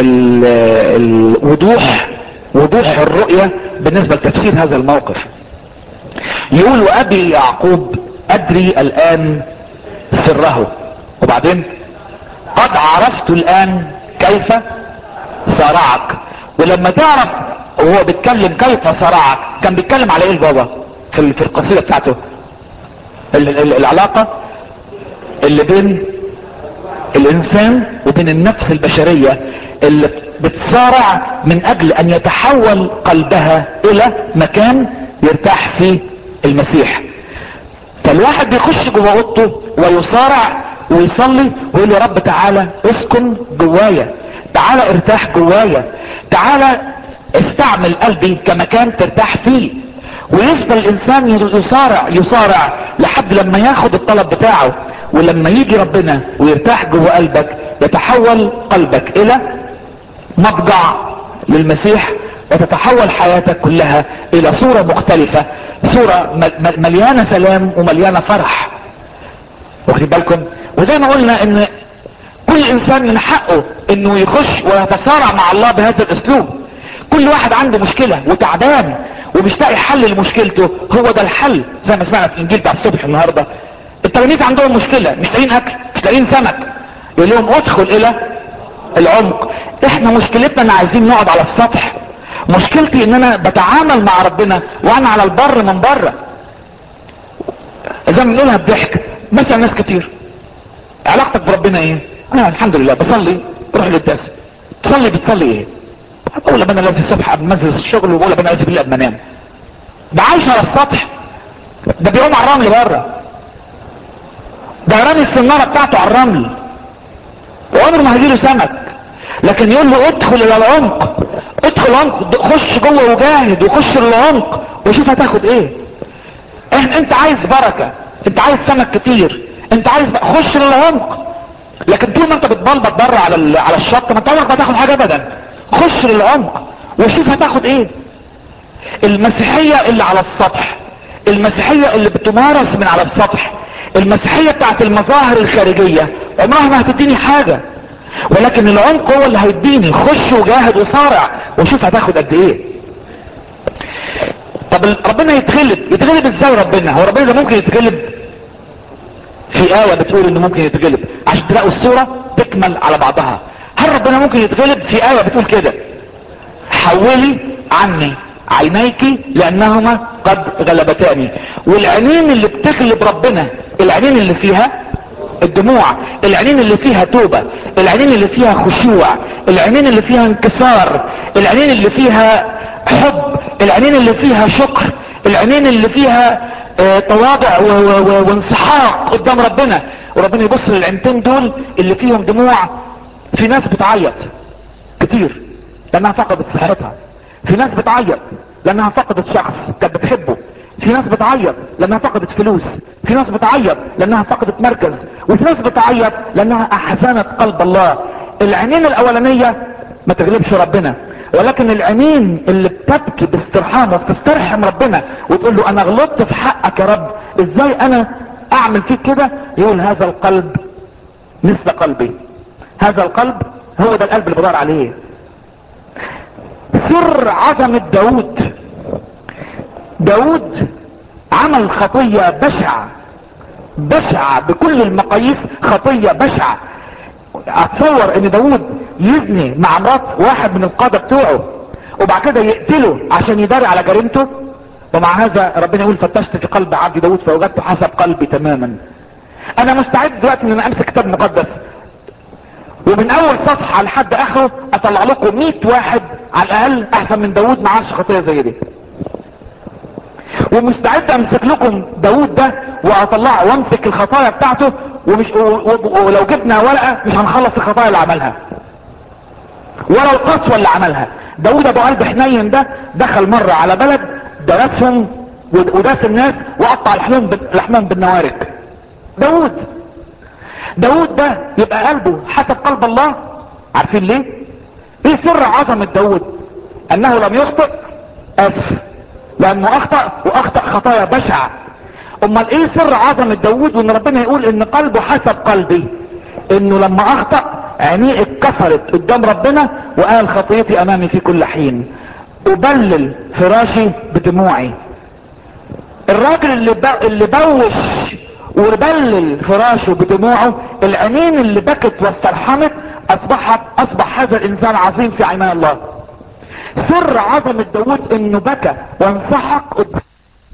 الوضوح وضوح الرؤية بالنسبة لتفسير هذا الموقف يقول وابي يعقوب ادري الان سره وبعدين قد عرفت الان كيف صارعك ولما تعرف وهو بيتكلم كيف صارعك كان بيتكلم على ايه البابا في في القصيدة بتاعته ال ال العلاقة اللي بين الانسان وبين النفس البشرية اللي بتصارع من اجل ان يتحول قلبها الى مكان يرتاح فيه المسيح فالواحد بيخش جوه اوضته ويصارع ويصلي ويقول يا رب تعالى اسكن جوايا تعالى ارتاح جوايا تعالى استعمل قلبي كمكان ترتاح فيه ويفضل الانسان يصارع يصارع لحد لما ياخد الطلب بتاعه ولما يجي ربنا ويرتاح جوه قلبك يتحول قلبك الى مضجع للمسيح وتتحول حياتك كلها الى صورة مختلفة صورة مليانة سلام ومليانة فرح واخدين بالكم وزي ما قلنا ان كل انسان من حقه انه يخش ويتصارع مع الله بهذا الاسلوب كل واحد عنده مشكلة وتعبان ومش لاقي حل لمشكلته هو ده الحل زي ما سمعنا في الانجيل بتاع الصبح النهاردة التلاميذ عندهم مشكلة مش لاقيين اكل مش لاقيين سمك يقول لهم ادخل الى العمق احنا مشكلتنا ان عايزين نقعد على السطح مشكلتي ان انا بتعامل مع ربنا وانا على البر من بره زي ما بنقولها بضحك مثلا ناس كتير علاقتك بربنا ايه انا الحمد لله بصلي بروح للدرس تصلي بتصلي ايه بقول ربنا لازم الصبح قبل ما انزل الشغل وبقول ربنا لازم بالليل قبل ما انام ده عايش على السطح ده بيقوم على الرمل بره ده رامي السناره بتاعته على الرمل وعمره ما هيجيله سمك لكن يقول له ادخل الى العمق ادخل عمق خش جوه وجاهد وخش للعمق وشوف هتاخد ايه احنا انت عايز بركة انت عايز سمك كتير انت عايز بقى خش للعمق لكن طول ما انت بتبلبط بره على على الشط ما انت عمرك ما تاخد حاجه ابدا خش للعمق وشوف هتاخد ايه المسيحية اللي على السطح المسيحية اللي بتمارس من على السطح المسيحية بتاعت المظاهر الخارجية عمرها ما هتديني حاجة ولكن العمق هو اللي هيديني خش وجاهد وصارع وشوف هتاخد قد ايه طب ربنا يتغلب يتغلب ازاي ربنا هو ربنا ده ممكن يتغلب في آية بتقول انه ممكن يتغلب عشان تلاقوا الصورة تكمل على بعضها هل ربنا ممكن يتغلب في آية بتقول كده حولي عني عينيك لانهما قد غلبتاني والعينين اللي بتغلب ربنا العينين اللي فيها الدموع العينين اللي فيها توبة العينين اللي فيها خشوع العينين اللي فيها انكسار العينين اللي فيها حب العينين اللي فيها شكر العينين اللي فيها اه تواضع وانسحاق قدام ربنا وربنا يبص للعينتين دول اللي فيهم دموع في ناس بتعيط كتير لانها فقدت صحتها في ناس بتعيط لانها فقدت شخص كانت بتحبه في ناس بتعيط لانها فقدت فلوس في ناس بتعيط لانها فقدت مركز وفي ناس بتعيط لانها احزنت قلب الله العينين الاولانية ما تغلبش ربنا ولكن العينين اللي بتبكي باسترحام وبتسترحم ربنا وتقول له انا غلطت في حقك يا رب ازاي انا اعمل فيك كده يقول هذا القلب مثل قلبي هذا القلب هو ده القلب اللي بدور عليه سر عظمة داود داود عمل خطية بشعة بشعة بكل المقاييس خطية بشعة اتصور ان داود يزني مع مرات واحد من القادة بتوعه وبعد كده يقتله عشان يداري على جريمته ومع هذا ربنا يقول فتشت في قلب عبد داود فوجدت حسب قلبي تماما انا مستعد دلوقتي ان انا امسك كتاب مقدس ومن اول صفحة لحد اخره اطلع لكم 100 واحد على الاقل احسن من داود معاش خطية زي دي ومستعد امسك لكم داود ده واطلعه وامسك الخطايا بتاعته ومش ولو جبنا ورقة مش هنخلص الخطايا اللي عملها ولا القسوة اللي عملها داود ابو قلب حنين ده دخل مرة على بلد درسهم وداس الناس وقطع لحمهم لحمهم بالنوارك داود داود ده يبقى قلبه حسب قلب الله عارفين ليه ايه سر عظمة داود انه لم يخطئ اسف لانه اخطأ واخطأ خطايا بشعة امال ايه سر عظمة داود وان ربنا يقول ان قلبه حسب قلبي انه لما اخطأ عينيه اتكسرت قدام ربنا وقال خطيتي امامي في كل حين ابلل فراشي بدموعي الراجل اللي, اللي بوش وبلل فراشه بدموعه العينين اللي بكت واسترحمت اصبحت اصبح هذا الانسان عظيم في عيني الله سر عظمة داود انه بكى وانسحق قدام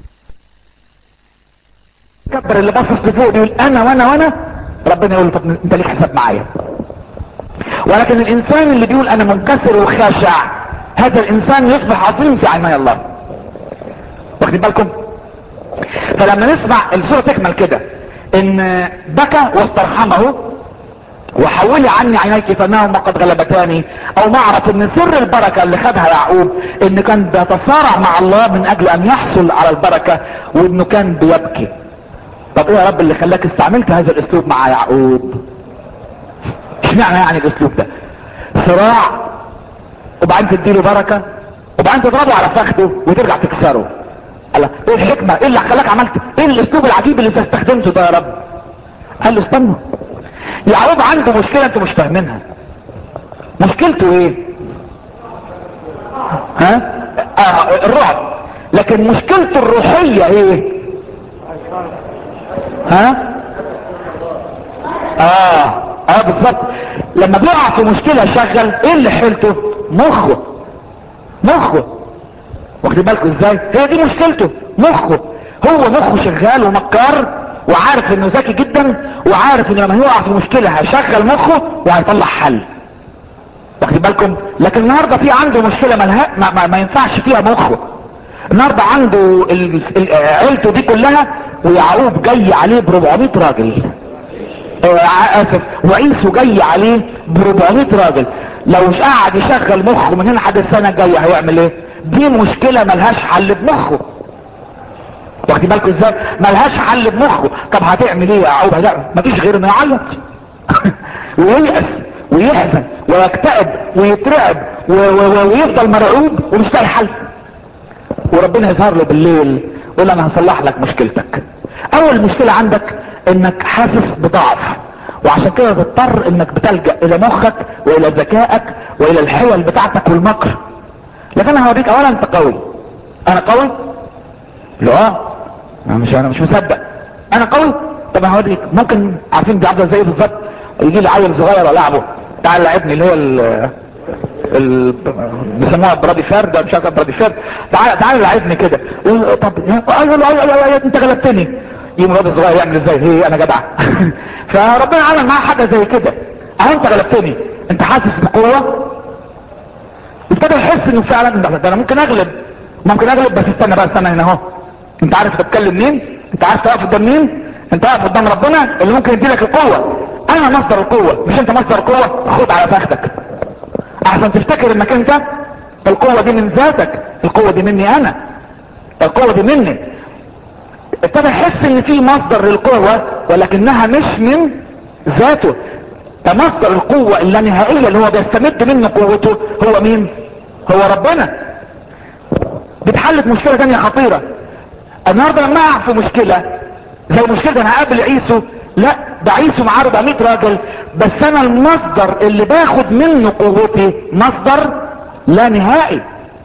كبر اللي باصص لفوق يقول انا وانا وانا ربنا يقول طب انت ليك حساب معايا ولكن الانسان اللي بيقول انا منكسر وخاشع هذا الانسان يصبح عظيم في عيني الله واخدين بالكم فلما نسمع الصورة تكمل كده ان بكى واسترحمه وحولي عني عينيك فانهما قد غلبتاني او نعرف ان سر البركة اللي خدها يعقوب انه كان بيتصارع مع الله من اجل ان يحصل على البركة وانه كان بيبكي طب ايه يا رب اللي خلاك استعملت هذا الاسلوب مع يعقوب اشمعنى يعني الاسلوب ده صراع وبعدين تديله بركة وبعدين تضربه على فخده وترجع تكسره قال ايه الحكمة ايه اللي خلاك عملت ايه الاسلوب العجيب اللي انت استخدمته ده يا رب قال له استنى يعقوب عنده مشكلة انتوا مش فاهمينها مشكلته ايه ها آه الرعب لكن مشكلته الروحية ايه ها اه اه بالظبط لما بيقع في مشكلة شغل ايه اللي حيلته مخه مخه واخدين بالكم ازاي هي دي مشكلته مخه هو مخه شغال ومكار وعارف انه ذكي جدا وعارف انه لما يقع في مشكلة هيشغل مخه وهيطلع حل واخدين بالكم لكن النهاردة في عنده مشكلة ملها ما, ما, ما ينفعش فيها مخه النهاردة عنده ال... ال... عيلته دي كلها ويعقوب جاي عليه ب 400 راجل آه اسف وعيسو جاي عليه ب 400 راجل لو مش قاعد يشغل مخه من هنا لحد السنة الجاية هيعمل ايه دي مشكلة ملهاش حل بمخه واخدين بالكم ازاي ملهاش حل بمخه طب هتعمل ايه يا يعقوب هتعمل مفيش غير انه يعيط وييأس ويحزن ويكتئب ويترعب و- و- ويفضل مرعوب ومش لاقي حل وربنا يظهر له بالليل يقول انا هصلح لك مشكلتك اول مشكلة عندك انك حاسس بضعف وعشان كده تضطر انك بتلجأ الى مخك والى ذكائك والى الحيل بتاعتك والمكر لكن انا هوريك اولا انت قوي انا قوي لا انا مش انا مش مصدق انا قوي طب انا هوريك ممكن عارفين دي عامله زي بالظبط يجي لي عيل صغير العبه تعال لعبني اللي هو ال ال بيسموها برادي فير ده مش عارف برادي فير تعال تعال لعبني كده يقول طب ايوه ايوه ايوه ايوه انت غلبتني يقوم الواد الصغير يعمل ازاي هي انا جدع فربنا عمل معاه حاجه زي كده اهو انت غلبتني انت حاسس بقوه ابتدى يحس انه فعلا ده ده انا ممكن اغلب ممكن اغلب بس استنى بقى استنى هنا اهو انت عارف تتكلم مين انت عارف تقف قدام مين انت واقف قدام ربنا اللي ممكن يديلك القوه انا مصدر القوه مش انت مصدر القوه خد على فخدك احسن تفتكر انك انت القوه دي من ذاتك القوه دي مني انا القوه دي مني ابتدى يحس ان في مصدر للقوه ولكنها مش من ذاته ده مصدر القوه اللانهائيه اللي هو بيستمد منه قوته هو مين هو ربنا بتحلت مشكله تانية خطيره النهارده لما اقع في مشكله زي مشكله انا هقابل عيسو لا ده عيسو معاه 400 راجل بس انا المصدر اللي باخد منه قوتي مصدر لا نهائي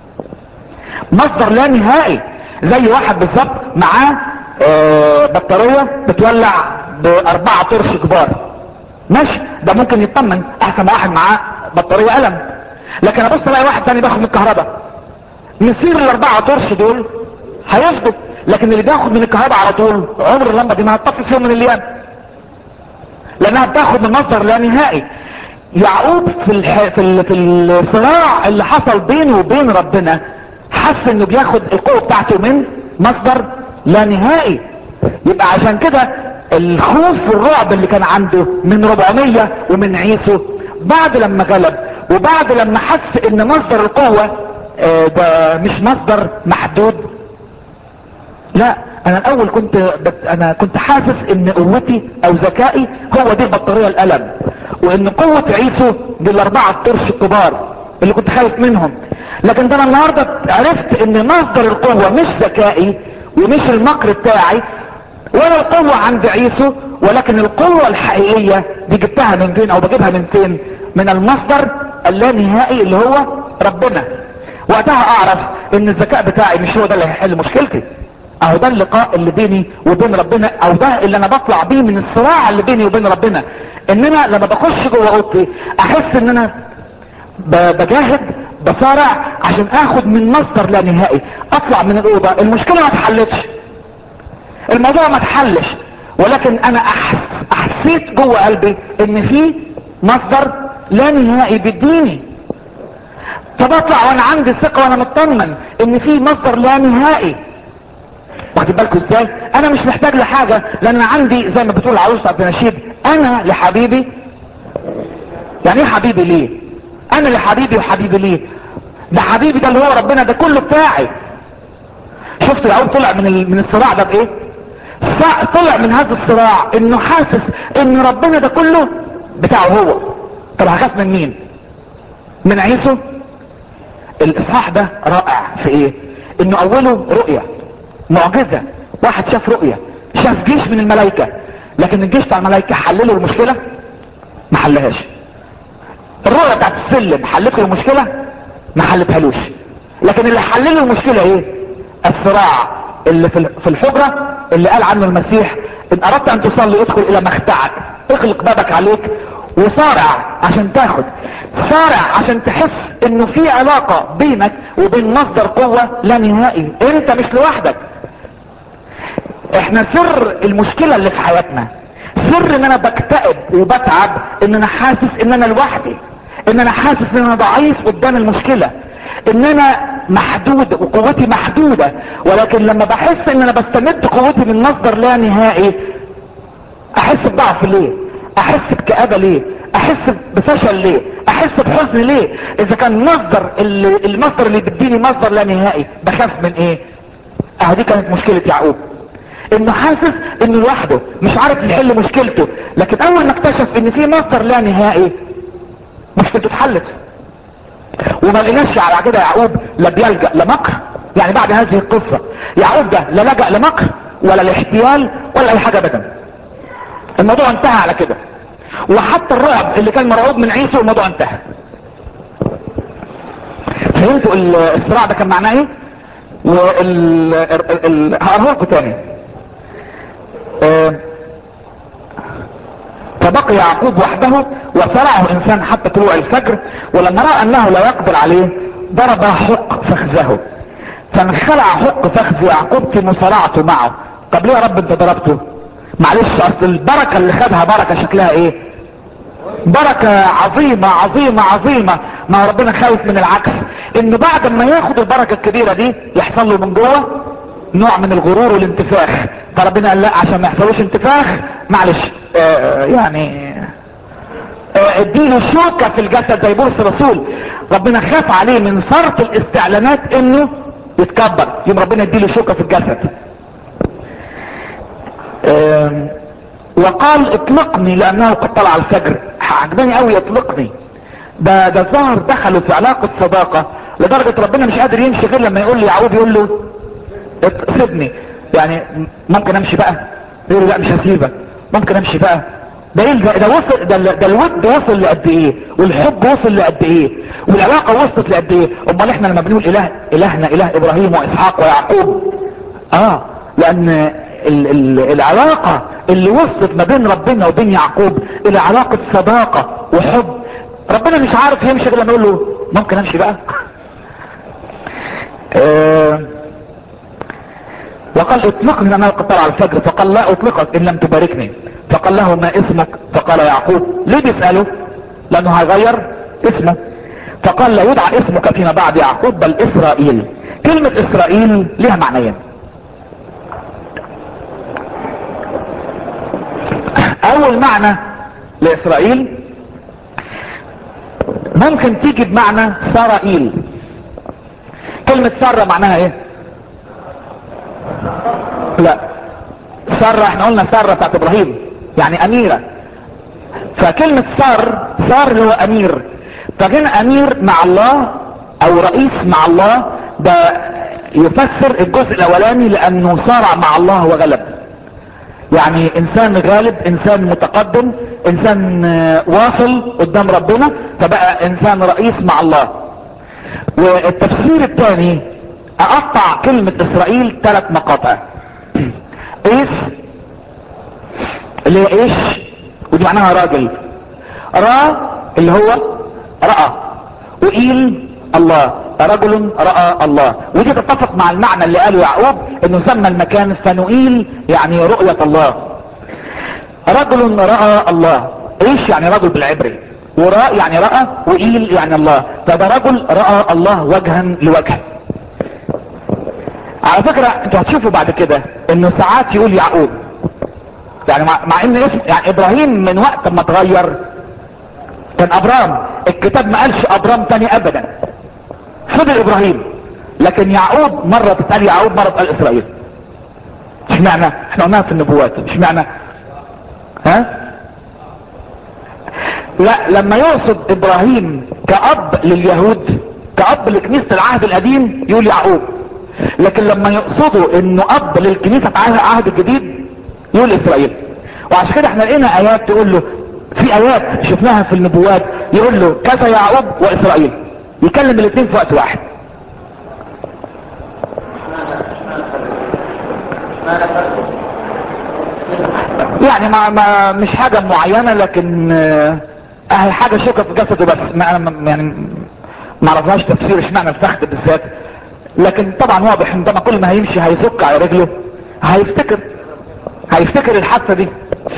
مصدر لا نهائي زي واحد بالظبط معاه آه، بطاريه بتولع باربعه طرش كبار ماشي ده ممكن يطمن احسن ما واحد معاه بطاريه قلم لكن ابص الاقي واحد تاني باخد من الكهرباء مسير الاربعه طرش دول هيفضل لكن اللي بياخد من الكهرباء على طول عمر اللمبه دي ما هتطفي في يوم من الايام لانها بتاخد من مصدر لا نهائي يعقوب في الح... في, ال... في الصراع اللي حصل بينه وبين ربنا حس انه بياخد القوه بتاعته من مصدر لا نهائي يبقى عشان كده الخوف والرعب اللي كان عنده من 400 ومن عيسو بعد لما غلب وبعد لما حس ان مصدر القوة آه، ده مش مصدر محدود لا انا الاول كنت بت انا كنت حاسس ان قوتي او ذكائي هو دي البطارية القلم وان قوة عيسو دي الاربعة الطرش الكبار اللي كنت خايف منهم لكن ده انا النهاردة عرفت ان مصدر القوة مش ذكائي ومش المكر بتاعي ولا القوة عند عيسو ولكن القوة الحقيقية دي جبتها من فين او بجيبها من فين من المصدر اللانهائي اللي هو ربنا وقتها اعرف ان الذكاء بتاعي مش هو ده اللي هيحل مشكلتي اهو ده اللقاء اللي بيني وبين ربنا او ده اللي انا بطلع بيه من الصراع اللي بيني وبين ربنا ان انا لما بخش جوه اوضتي احس ان انا ب- بجاهد بصارع عشان اخد من مصدر لا نهائي اطلع من الاوضه المشكله ما اتحلتش الموضوع ما اتحلش ولكن انا أحس احسيت جوه قلبي ان في مصدر لا نهائي بيديني فبطلع وانا عندي ثقه وانا مطمن ان في مصدر لا نهائي واخد بالكم ازاي انا مش محتاج لحاجه لان أنا عندي زي ما بتقول عروسه عبد النشيد انا لحبيبي يعني ايه حبيبي ليه انا لحبيبي وحبيبي ليه ده حبيبي ده اللي هو ربنا ده كله بتاعي شفت يعقوب طلع من ال- من الصراع ده بايه صع- طلع من هذا الصراع انه حاسس ان ربنا ده كله بتاعه هو طب هخاف من مين من عيسو الاصحاح ده رائع في ايه انه اوله رؤية معجزة واحد شاف رؤية شاف جيش من الملائكة لكن الجيش بتاع الملائكة حللوا المشكلة ما حلهاش الرؤية بتاعت السلم حلت له المشكلة ما حلتهالوش لكن اللي حلل له المشكلة ايه الصراع اللي في في الحجرة اللي قال عنه المسيح ان اردت ان تصلي ادخل الى مخدعك اغلق بابك عليك وصارع عشان تاخد صارع عشان تحس انه في علاقة بينك وبين مصدر قوة لا نهائي انت مش لوحدك احنا سر المشكلة اللي في حياتنا سر ان انا بكتئب وبتعب ان انا حاسس ان انا لوحدي ان انا حاسس ان انا ضعيف قدام المشكلة ان انا محدود وقوتي محدودة ولكن لما بحس ان انا بستمد قوتي من مصدر لا نهائي احس بضعف ليه احس بكآبة ليه احس بفشل ليه احس بحزن ليه اذا كان مصدر اللي المصدر اللي بيديني مصدر لا نهائي بخاف من ايه اه دي كانت مشكلة يعقوب انه حاسس انه لوحده مش عارف يحل مشكلته لكن اول ما اكتشف ان في مصدر لا نهائي مشكلته اتحلت وما لقيناش على كده يعقوب لا بيلجأ لمكر يعني بعد هذه القصة يعقوب ده لا لجأ لمكر ولا لاحتيال ولا اي حاجة ابدا الموضوع انتهى على كده وحتى الرعب اللي كان مرعوب من عيسو الموضوع انتهى فهمتوا ال- الصراع ده كان معناه ايه وال ال- ال- هقراه لكم تاني آه، فبقي يعقوب وحده وصرعه انسان حتى طلوع الفجر ولما راى انه لا يقدر عليه ضرب حق فخذه فانخلع حق فخذ يعقوب في مصارعته معه طب ليه يا رب انت ضربته معلش اصل البركه اللي خدها بركه شكلها ايه بركة عظيمة عظيمة عظيمة ما ربنا خايف من العكس انه بعد ما ياخد البركة الكبيرة دي يحصل له من جوه نوع من الغرور والانتفاخ فربنا قال لا عشان ما يحصلوش انتفاخ معلش آه يعني آه، اديله شوكة في الجسد زي بولس الرسول ربنا خاف عليه من فرط الاستعلانات انه يتكبر يوم ربنا يديله شوكة في الجسد آم، وقال اطلقني لانه قد طلع الفجر عجباني قوي اطلقني ده ده الظاهر دخلوا في علاقة صداقة لدرجة ربنا مش قادر يمشي غير لما يقول لي يعقوب يقول له ات- سيبني يعني ممكن امشي بقى يقول له لا مش هسيبك ممكن امشي بقى ده ايه ده, ده وصل ده, ده الود وصل لقد ايه والحب وصل لقد ايه والعلاقة وصلت لقد ايه امال احنا لما بنقول اله الهنا اله ابراهيم واسحاق ويعقوب اه لان ال ال العلاقة اللي وصلت ما بين ربنا وبين يعقوب الى علاقة صداقة وحب ربنا مش عارف يمشي غير لما يقول له ممكن امشي بقى آه وقال اطلقني انا قد طلع الفجر فقال لا اطلقك ان لم تباركني فقال له ما اسمك فقال يعقوب ليه بيسأله لانه هيغير اسمه فقال لا يدعى اسمك فيما بعد يعقوب بل اسرائيل كلمة اسرائيل لها معنيين اول معنى لاسرائيل ممكن تيجي بمعنى سرائيل كلمة سارة معناها ايه لا سارة احنا قلنا سارة بتاعت ابراهيم يعني اميرة فكلمة سار سار اللي هو امير فكان امير مع الله او رئيس مع الله ده يفسر الجزء الاولاني لانه صارع مع الله وغلب يعني انسان غالب انسان متقدم انسان آه، واصل قدام ربنا فبقى انسان رئيس مع الله والتفسير الثاني اقطع كلمة اسرائيل ثلاث مقاطع ايس اللي هي ايش ودي معناها راجل را اللي هو رأى وإيل الله رجل رأى الله ودي تتفق مع المعنى اللي قاله يعقوب انه سمى المكان فنوئيل يعني رؤية الله رجل رأى الله ايش يعني رجل بالعبري وراء يعني رأى وإيل يعني الله فده رجل رأى الله وجها لوجه على فكرة انتوا هتشوفوا بعد كده انه ساعات يقول يعقوب يعني مع, مع ان اسم يعني ابراهيم من وقت ما اتغير كان ابرام الكتاب ما قالش ابرام تاني ابدا فضل ابراهيم لكن يعقوب مرة تتقال يعقوب مرة تتقال اسرائيل اشمعنى احنا قلناها في النبوات اشمعنى ها لا لما يقصد ابراهيم كأب لليهود كأب لكنيسة العهد القديم يقول يعقوب لكن لما يقصدوا انه اب للكنيسة في العهد الجديد يقول اسرائيل وعشان كده احنا لقينا ايات تقول له في ايات شفناها في النبوات يقول له كذا يعقوب واسرائيل يكلم الاثنين في وقت واحد يعني ما, ما مش حاجة معينة لكن آه، اهي حاجة شوكة في جسده بس ما ما- يعني ما عرفناش تفسير اشمعنى الفخذ بالذات لكن طبعا واضح ان طبعا كل ما هيمشي هيزك على رجله هيفتكر هيفتكر الحادثة دي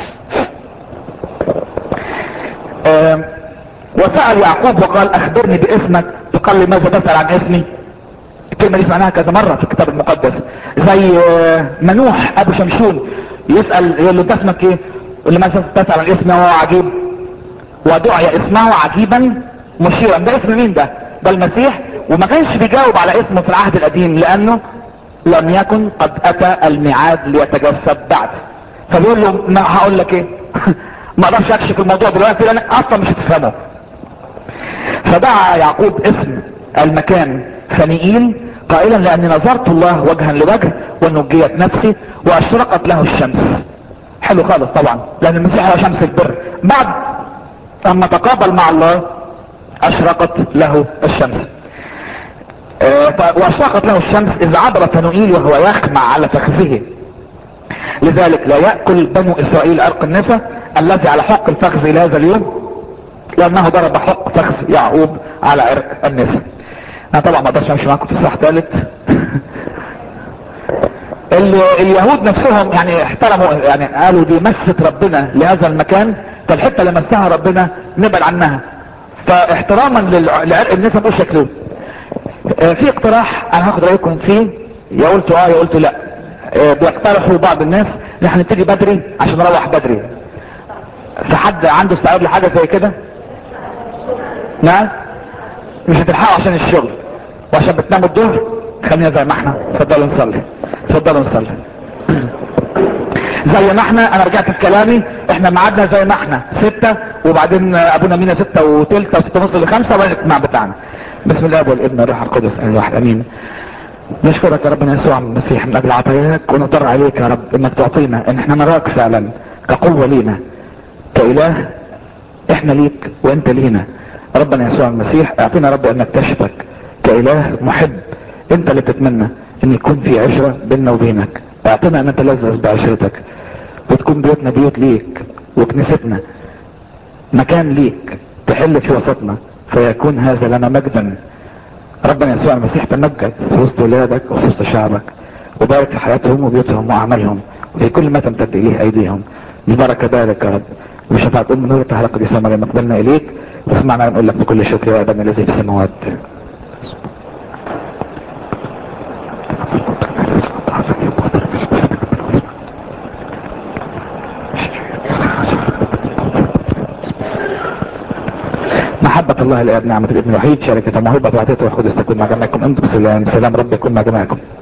آم، وسأل يعقوب وقال اخبرني باسمك فقال لماذا تسأل عن اسمي الكلمة دي سمعناها كذا مرة في الكتاب المقدس زي آه، منوح ابو شمشون يسأل يقول له انت اسمك ايه يقول له ماذا تسأل عن اسمي وهو عجيب ودعي اسمه عجيبا مشيرا ده اسم مين ده ده المسيح وما كانش بيجاوب على اسمه في العهد القديم لانه لم يكن قد اتى الميعاد ليتجسد بعد فبيقول له ما هقول لك ايه ما اقدرش اكشف الموضوع دلوقتي لانك اصلا مش هتفهمه فدعا يعقوب اسم المكان فنيئيل قائلا لاني نظرت الله وجها لوجه ونجيت نفسي واشرقت له الشمس حلو خالص طبعا لان المسيح هو شمس البر بعد اما تقابل مع الله اشرقت له الشمس آه، واشرقت له الشمس اذ عبر فنوئيل وهو يخمع على فخذه لذلك لا يأكل بنو اسرائيل ارق النساء الذي على حق الفخذ الى هذا اليوم لانه ضرب حق فخذ يعقوب على عرق النساء انا طبعا ما اقدرش امشي معاكم في الصح ثالث اليهود نفسهم يعني احترموا يعني قالوا دي مسة ربنا لهذا المكان فالحتة اللي مسها ربنا نبعد عنها فاحتراما للع- لعرق النساء مش شكله اه في اقتراح انا هاخد رايكم فيه يا قلتوا اه يا قلتوا لا اه بيقترحوا بعض الناس ان احنا نبتدي بدري عشان نروح بدري في حد عنده استعداد لحاجه زي كده نعم مش هتلحقوا عشان الشغل وعشان بتناموا الظهر خلينا زي ما احنا اتفضلوا نصلي اتفضلوا نصلي زي ما احنا انا رجعت في كلامي احنا ميعادنا زي ما احنا ستة وبعدين ابونا مينا ستة وتلتة وستة ونص لخمسة وبعدين الاجتماع بتاعنا بسم الله والابن والروح القدس ان الواحد امين نشكرك يا ربنا يسوع المسيح من اجل عطاياك ونضر عليك يا رب انك تعطينا ان احنا نراك فعلا كقوة لينا كاله احنا ليك وانت لينا ربنا يسوع المسيح اعطينا رب ان نكتشفك كاله محب انت اللي تتمنى ان يكون في عشرة بيننا وبينك اعطينا ان نتلذذ بعشرتك وتكون بيوتنا بيوت ليك وكنيستنا مكان ليك تحل في وسطنا فيكون هذا لنا مجدا ربنا يسوع المسيح تمجد في وسط ولادك وفي وسط شعبك وبارك في حياتهم وبيوتهم وعملهم وفي كل ما تمتد اليه ايديهم البركه بارك يا رب وشفاعة ام نور تعالى قديسة مريم اقبلنا اليك واسمعنا نقول لك بكل شكر يا ابانا الذي في السماوات محبة الله الآب نعمة الابن الوحيد شركة موهبة وعطيته والقدس تكون مع جميعكم انتم سلام سلام رب يكون مع جميعكم